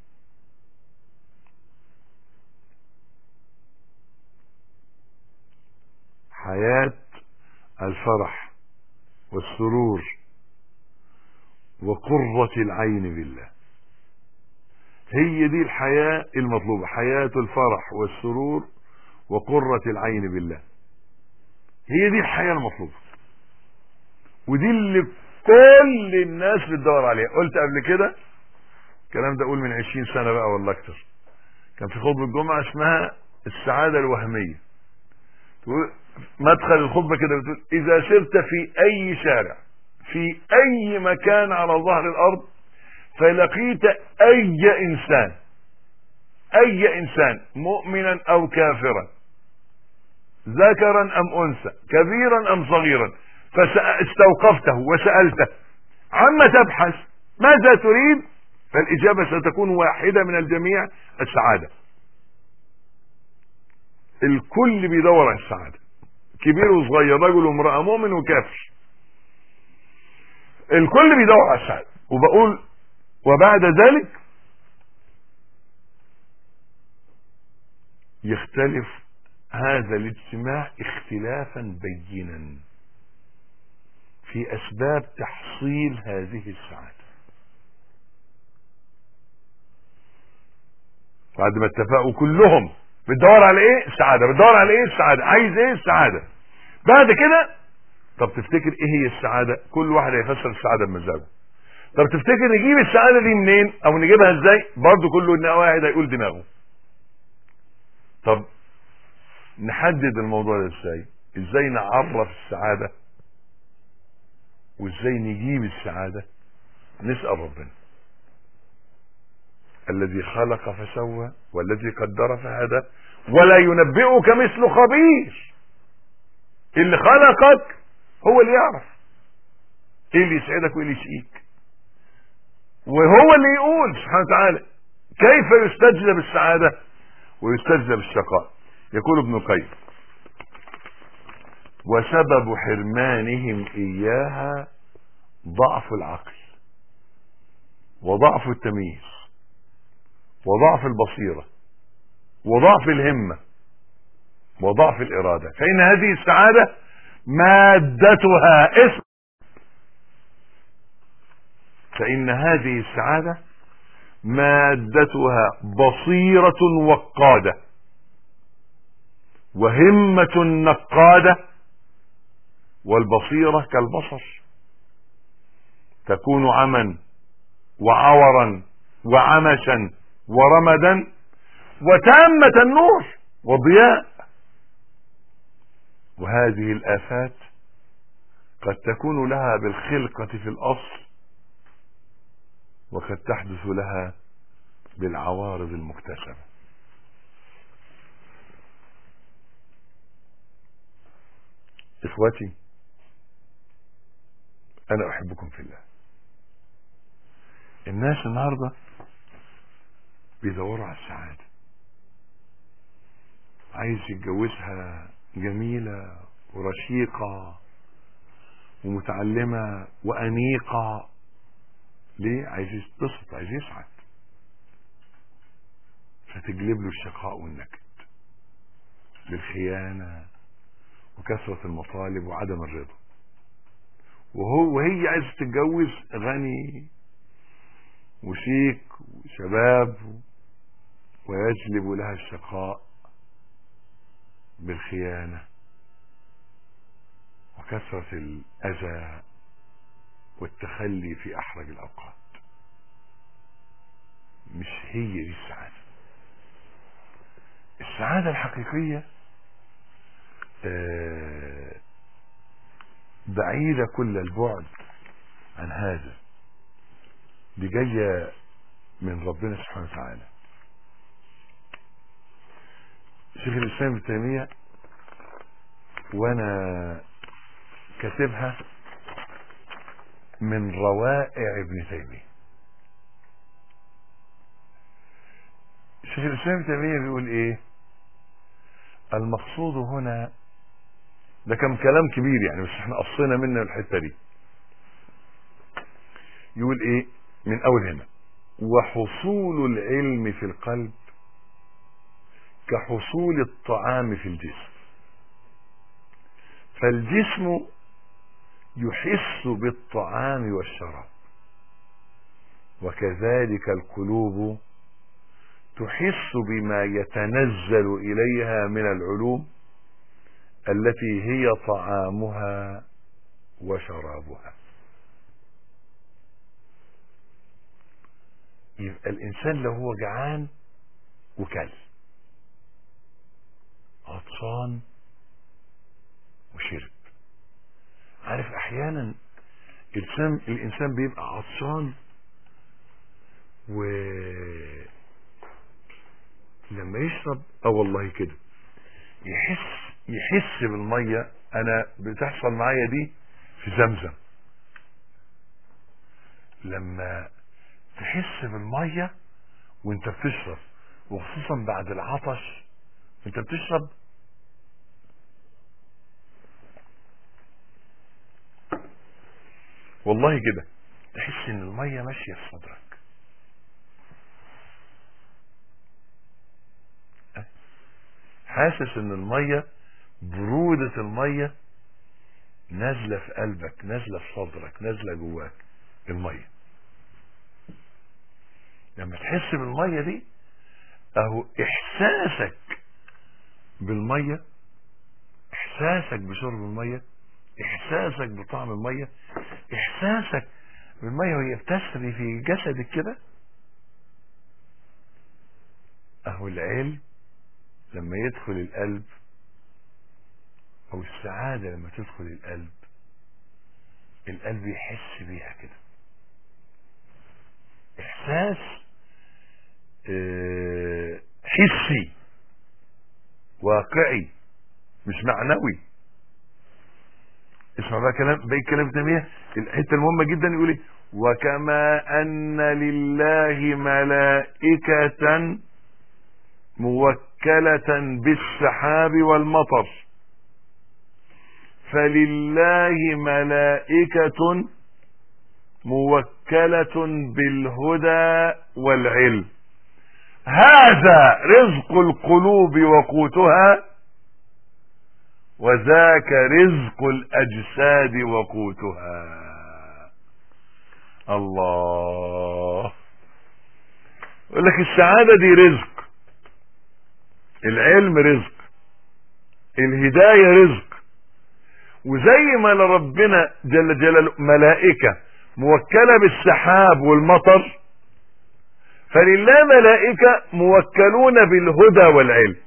حياة الفرح والسرور وقرة العين بالله هي دي الحياة المطلوبة حياة الفرح والسرور وقرة العين بالله هي دي الحياة المطلوبة ودي اللي كل الناس بتدور عليها قلت قبل كده الكلام ده اقول من عشرين سنة بقى ولا اكتر كان في خطبة الجمعة اسمها السعادة الوهمية تقول مدخل الخطبة كده بتقول اذا سرت في اي شارع في اي مكان على ظهر الارض فلقيت اي انسان اي انسان مؤمنا او كافرا ذكرا ام انثى كبيرا ام صغيرا فاستوقفته وسألته عما تبحث ماذا تريد فالاجابة ستكون واحدة من الجميع السعادة الكل بيدور على السعادة كبير وصغير رجل وامرأة مؤمن وكافر الكل بيدور على السعادة وبقول وبعد ذلك يختلف هذا الاجتماع اختلافا بينا في اسباب تحصيل هذه السعادة بعد ما اتفقوا كلهم بتدور على ايه السعادة بتدور على ايه السعادة عايز ايه السعادة بعد كده طب تفتكر ايه هي السعادة كل واحد هيفسر السعادة بمزاجه طب تفتكر نجيب السعادة دي منين او نجيبها ازاي برضه كل واحد هيقول دماغه طب نحدد الموضوع ده ازاي ازاي نعرف السعادة وازاي نجيب السعادة نسأل ربنا الذي خلق فسوى والذي قدر فهدى ولا ينبئك مثل خبير اللي خلقك هو اللي يعرف ايه اللي يسعدك وايه اللي يشقيك وهو اللي يقول سبحانه وتعالى كيف يستجلب السعادة ويستجلب الشقاء يقول ابن القيم وسبب حرمانهم إياها ضعف العقل وضعف التمييز وضعف البصيرة وضعف الهمة وضعف الإرادة فإن هذه السعادة مادتها اسم فإن هذه السعادة مادتها بصيرة وقادة وهمة نقادة والبصيرة كالبصر تكون عما وعورا وعمشا ورمدا وتامة النور وضياء وهذه الآفات قد تكون لها بالخلقة في الأصل وقد تحدث لها بالعوارض المكتسبة اخوتي انا احبكم في الله الناس النهاردة بيدوروا على السعادة عايز يتجوزها جميلة ورشيقة ومتعلمة وأنيقة ليه عايز يتبسط عايز يسعد فتجلب له الشقاء والنكد بالخيانة وكثرة المطالب وعدم الرضا وهو وهي عايزة تتجوز غني وشيك وشباب ويجلب لها الشقاء بالخيانة وكثرة الأذى والتخلي في أحرج الأوقات مش هي دي السعادة السعادة الحقيقية آه، بعيدة كل البعد عن هذا دي جاية من ربنا سبحانه وتعالى شيخ الإسلام ابن تيمية وأنا كاتبها من روائع ابن تيمية شيخ الإسلام ابن تيمية بيقول إيه المقصود هنا ده كان كلام كبير يعني بس احنا قصينا منه الحتة دي يقول ايه من اول هنا وحصول العلم في القلب كحصول الطعام في الجسم فالجسم يحس بالطعام والشراب وكذلك القلوب تحس بما يتنزل اليها من العلوم التي هي طعامها وشرابها يبقى الانسان لو هو جعان وكل عطشان وشرب عارف احيانا الانسان الانسان بيبقى عطشان و لما يشرب اه والله كده يحس يحس بالميه انا بتحصل معايا دي في زمزم لما تحس بالميه وانت بتشرب وخصوصا بعد العطش انت بتشرب والله كده تحس ان الميه ماشيه في صدرك حاسس ان الميه برودة الميه نازلة في قلبك نازلة في صدرك نازلة جواك الميه لما تحس بالميه دي اهو احساسك بالميه احساسك بشرب الميه احساسك بطعم الميه احساسك بالميه وهي بتسري في جسدك كده اهو العلم لما يدخل القلب او السعادة لما تدخل القلب القلب يحس بيها كده احساس اه حسي واقعي مش معنوي اسمع بقى كلام باقي كلام تيميه الحته المهمه جدا يقول ايه وكما ان لله ملائكه موكله بالسحاب والمطر فلله ملائكه موكله بالهدى والعلم هذا رزق القلوب وقوتها وذاك رزق الاجساد وقوتها الله يقول لك السعاده دي رزق العلم رزق الهدايه رزق وزي ما لربنا جل جلاله ملائكه موكله بالسحاب والمطر فلله ملائكه موكلون بالهدى والعلم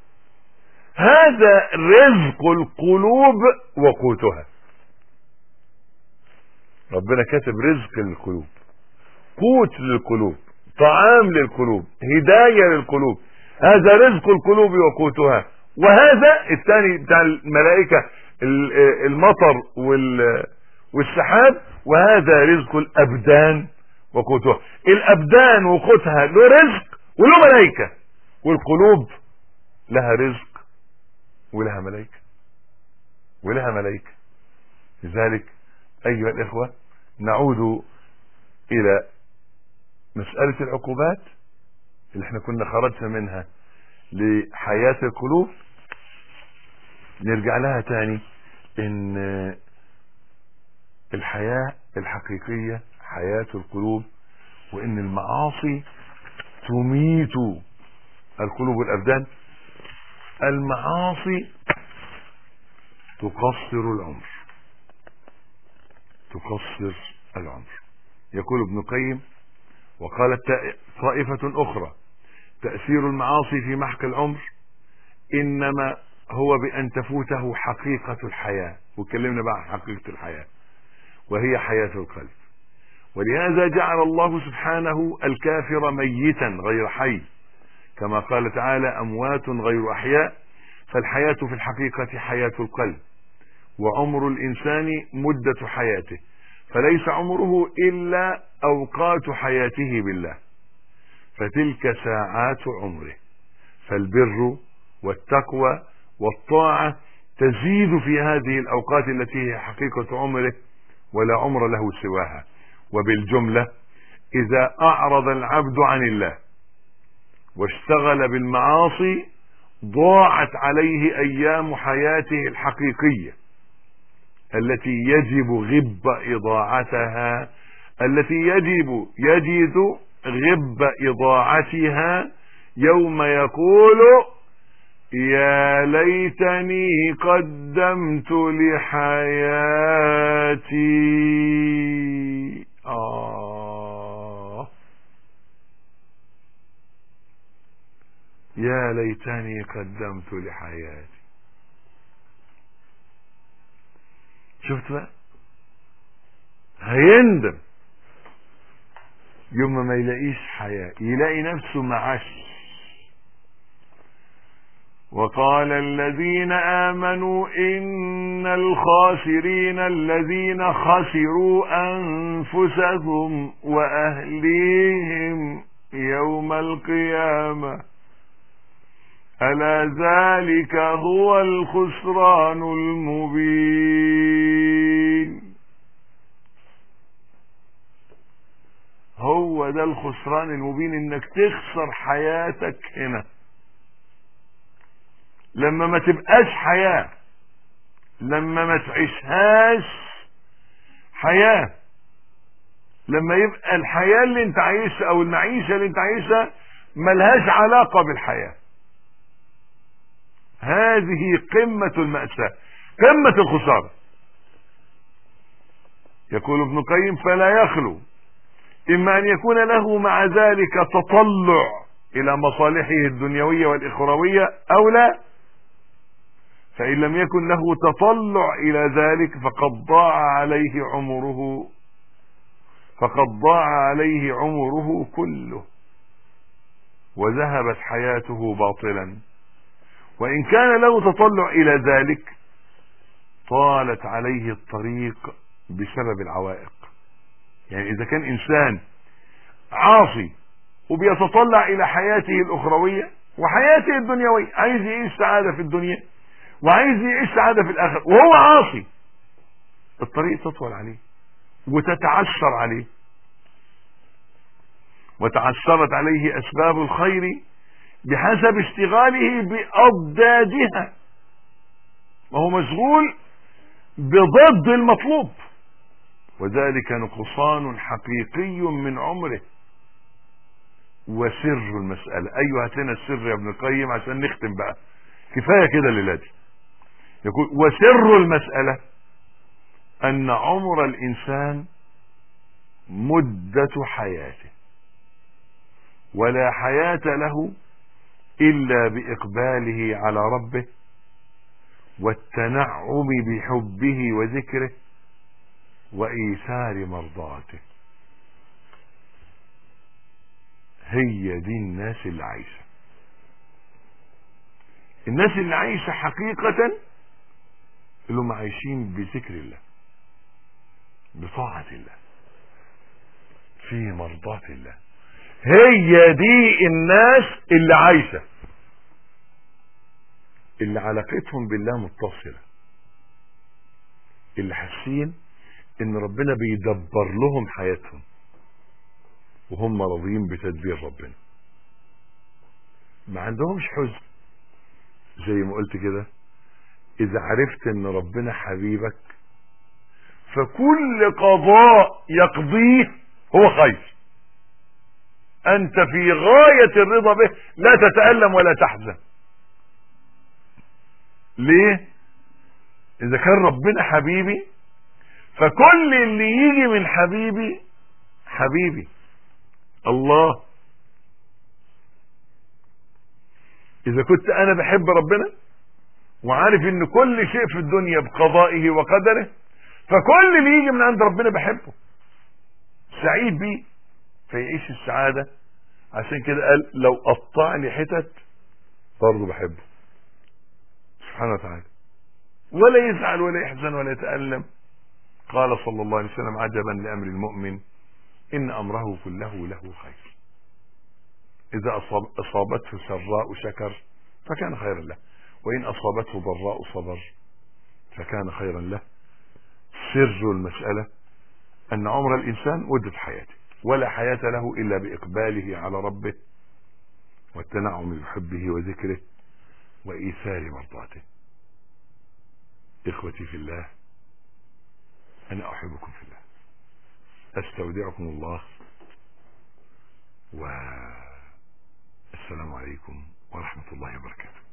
هذا رزق القلوب وقوتها ربنا كاتب رزق للقلوب قوت للقلوب طعام للقلوب هداية للقلوب هذا رزق القلوب وقوتها وهذا الثاني بتاع الملائكة ال- المطر وال- والسحاب وهذا رزق الأبدان وقوتها الأبدان وقوتها له رزق وله ملائكة والقلوب لها رزق ولها ملائكة ولها ملائكة لذلك أيها الإخوة نعود إلى مسألة العقوبات اللي احنا كنا خرجنا منها لحياة القلوب نرجع لها تاني ان الحياة الحقيقية حياة القلوب وان المعاصي تميت القلوب والابدان المعاصي تقصر العمر تقصر العمر يقول ابن القيم وقالت طائفة أخرى تأثير المعاصي في محك العمر إنما هو بأن تفوته حقيقة الحياة وكلمنا بقى عن حقيقة الحياة وهي حياة القلب ولهذا جعل الله سبحانه الكافر ميتا غير حي كما قال تعالى أموات غير أحياء فالحياة في الحقيقة حياة القلب وعمر الإنسان مدة حياته فليس عمره إلا أوقات حياته بالله فتلك ساعات عمره فالبر والتقوى والطاعة تزيد في هذه الأوقات التي هي حقيقة عمره ولا عمر له سواها وبالجملة إذا أعرض العبد عن الله واشتغل بالمعاصي ضاعت عليه أيام حياته الحقيقية التي يجب غب إضاعتها التي يجب يجد غب إضاعتها يوم يقول يا ليتني قدمت لحياتي آه يا ليتني قدمت لحياتي شفت بقى هيندم يوم ما يلاقيش حياة يلاقي نفسه معاش وقال الذين آمنوا إن الخاسرين الذين خسروا أنفسهم وأهليهم يوم القيامة ألا ذلك هو الخسران المبين هو ده الخسران المبين انك تخسر حياتك هنا لما ما تبقاش حياة لما ما تعيشهاش حياة لما يبقى الحياة اللي انت عايشها او المعيشة اللي انت عايشها ملهاش علاقة بالحياة هذه قمة المأساة قمة الخسارة يقول ابن القيم فلا يخلو إما أن يكون له مع ذلك تطلع إلى مصالحه الدنيوية والإخروية أو لا فإن لم يكن له تطلع إلى ذلك فقد ضاع عليه عمره فقد ضاع عليه عمره كله وذهبت حياته باطلا وإن كان له تطلع إلى ذلك طالت عليه الطريق بسبب العوائق يعني إذا كان إنسان عاصي وبيتطلع إلى حياته الأخروية وحياته الدنيوية عايز يعيش سعادة في الدنيا وعايز يعيش سعادة في الآخرة وهو عاصي الطريق تطول عليه وتتعثر عليه وتعثرت عليه أسباب الخير بحسب اشتغاله بأضدادها وهو مشغول بضد المطلوب وذلك نقصان حقيقي من عمره وسر المسألة أيها هاتنا السر يا ابن القيم عشان نختم بقى كفاية كده للادي يقول وسر المسألة أن عمر الإنسان مدة حياته ولا حياة له إلا بإقباله على ربه والتنعم بحبه وذكره وإيثار مرضاته هي دي الناس اللي عايشة الناس اللي عايشة حقيقة اللي هم عايشين بذكر الله بطاعة الله في مرضاة الله هي دي الناس اللي عايشة اللي علاقتهم بالله متصلة اللي حاسين ان ربنا بيدبر لهم حياتهم وهم راضيين بتدبير ربنا ما عندهمش حزن زي ما قلت كده اذا عرفت ان ربنا حبيبك فكل قضاء يقضيه هو خير انت في غاية الرضا به لا تتألم ولا تحزن ليه اذا كان ربنا حبيبي فكل اللي يجي من حبيبي حبيبي الله اذا كنت انا بحب ربنا وعارف ان كل شيء في الدنيا بقضائه وقدره فكل اللي يجي من عند ربنا بحبه سعيد بيه فيعيش السعادة عشان كده قال لو قطع لي حتت برضه بحبه سبحانه وتعالى ولا يزعل ولا يحزن ولا يتألم قال صلى الله عليه وسلم عجبا لأمر المؤمن إن أمره كله له خير إذا أصاب أصابته سراء شكر فكان خيرا له وإن أصابته ضراء صبر فكان خيرا له سر المسألة أن عمر الإنسان مدة حياته ولا حياة له إلا بإقباله على ربه والتنعم بحبه وذكره وإيثار مرضاته إخوتي في الله أنا أحبكم في الله أستودعكم الله والسلام عليكم ورحمة الله وبركاته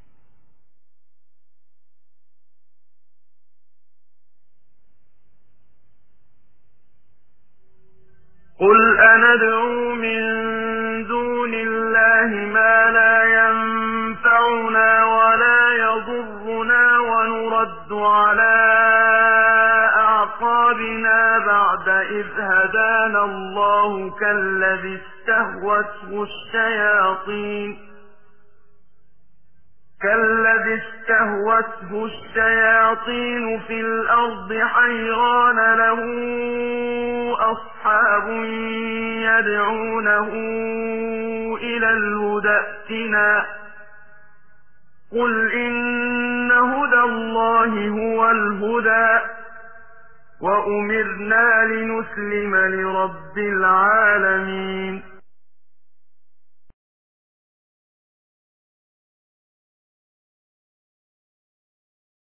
قل أندعو من دون الله ما لا ينفعنا ولا يضرنا ونرد على أعقابنا بعد إذ هدانا الله كالذي استهوته الشياطين كالذي استهوته الشياطين في الأرض حيران له أصحاب يدعونه إلى الهدى ائتنا قل إن هدى الله هو الهدى وأمرنا لنسلم لرب العالمين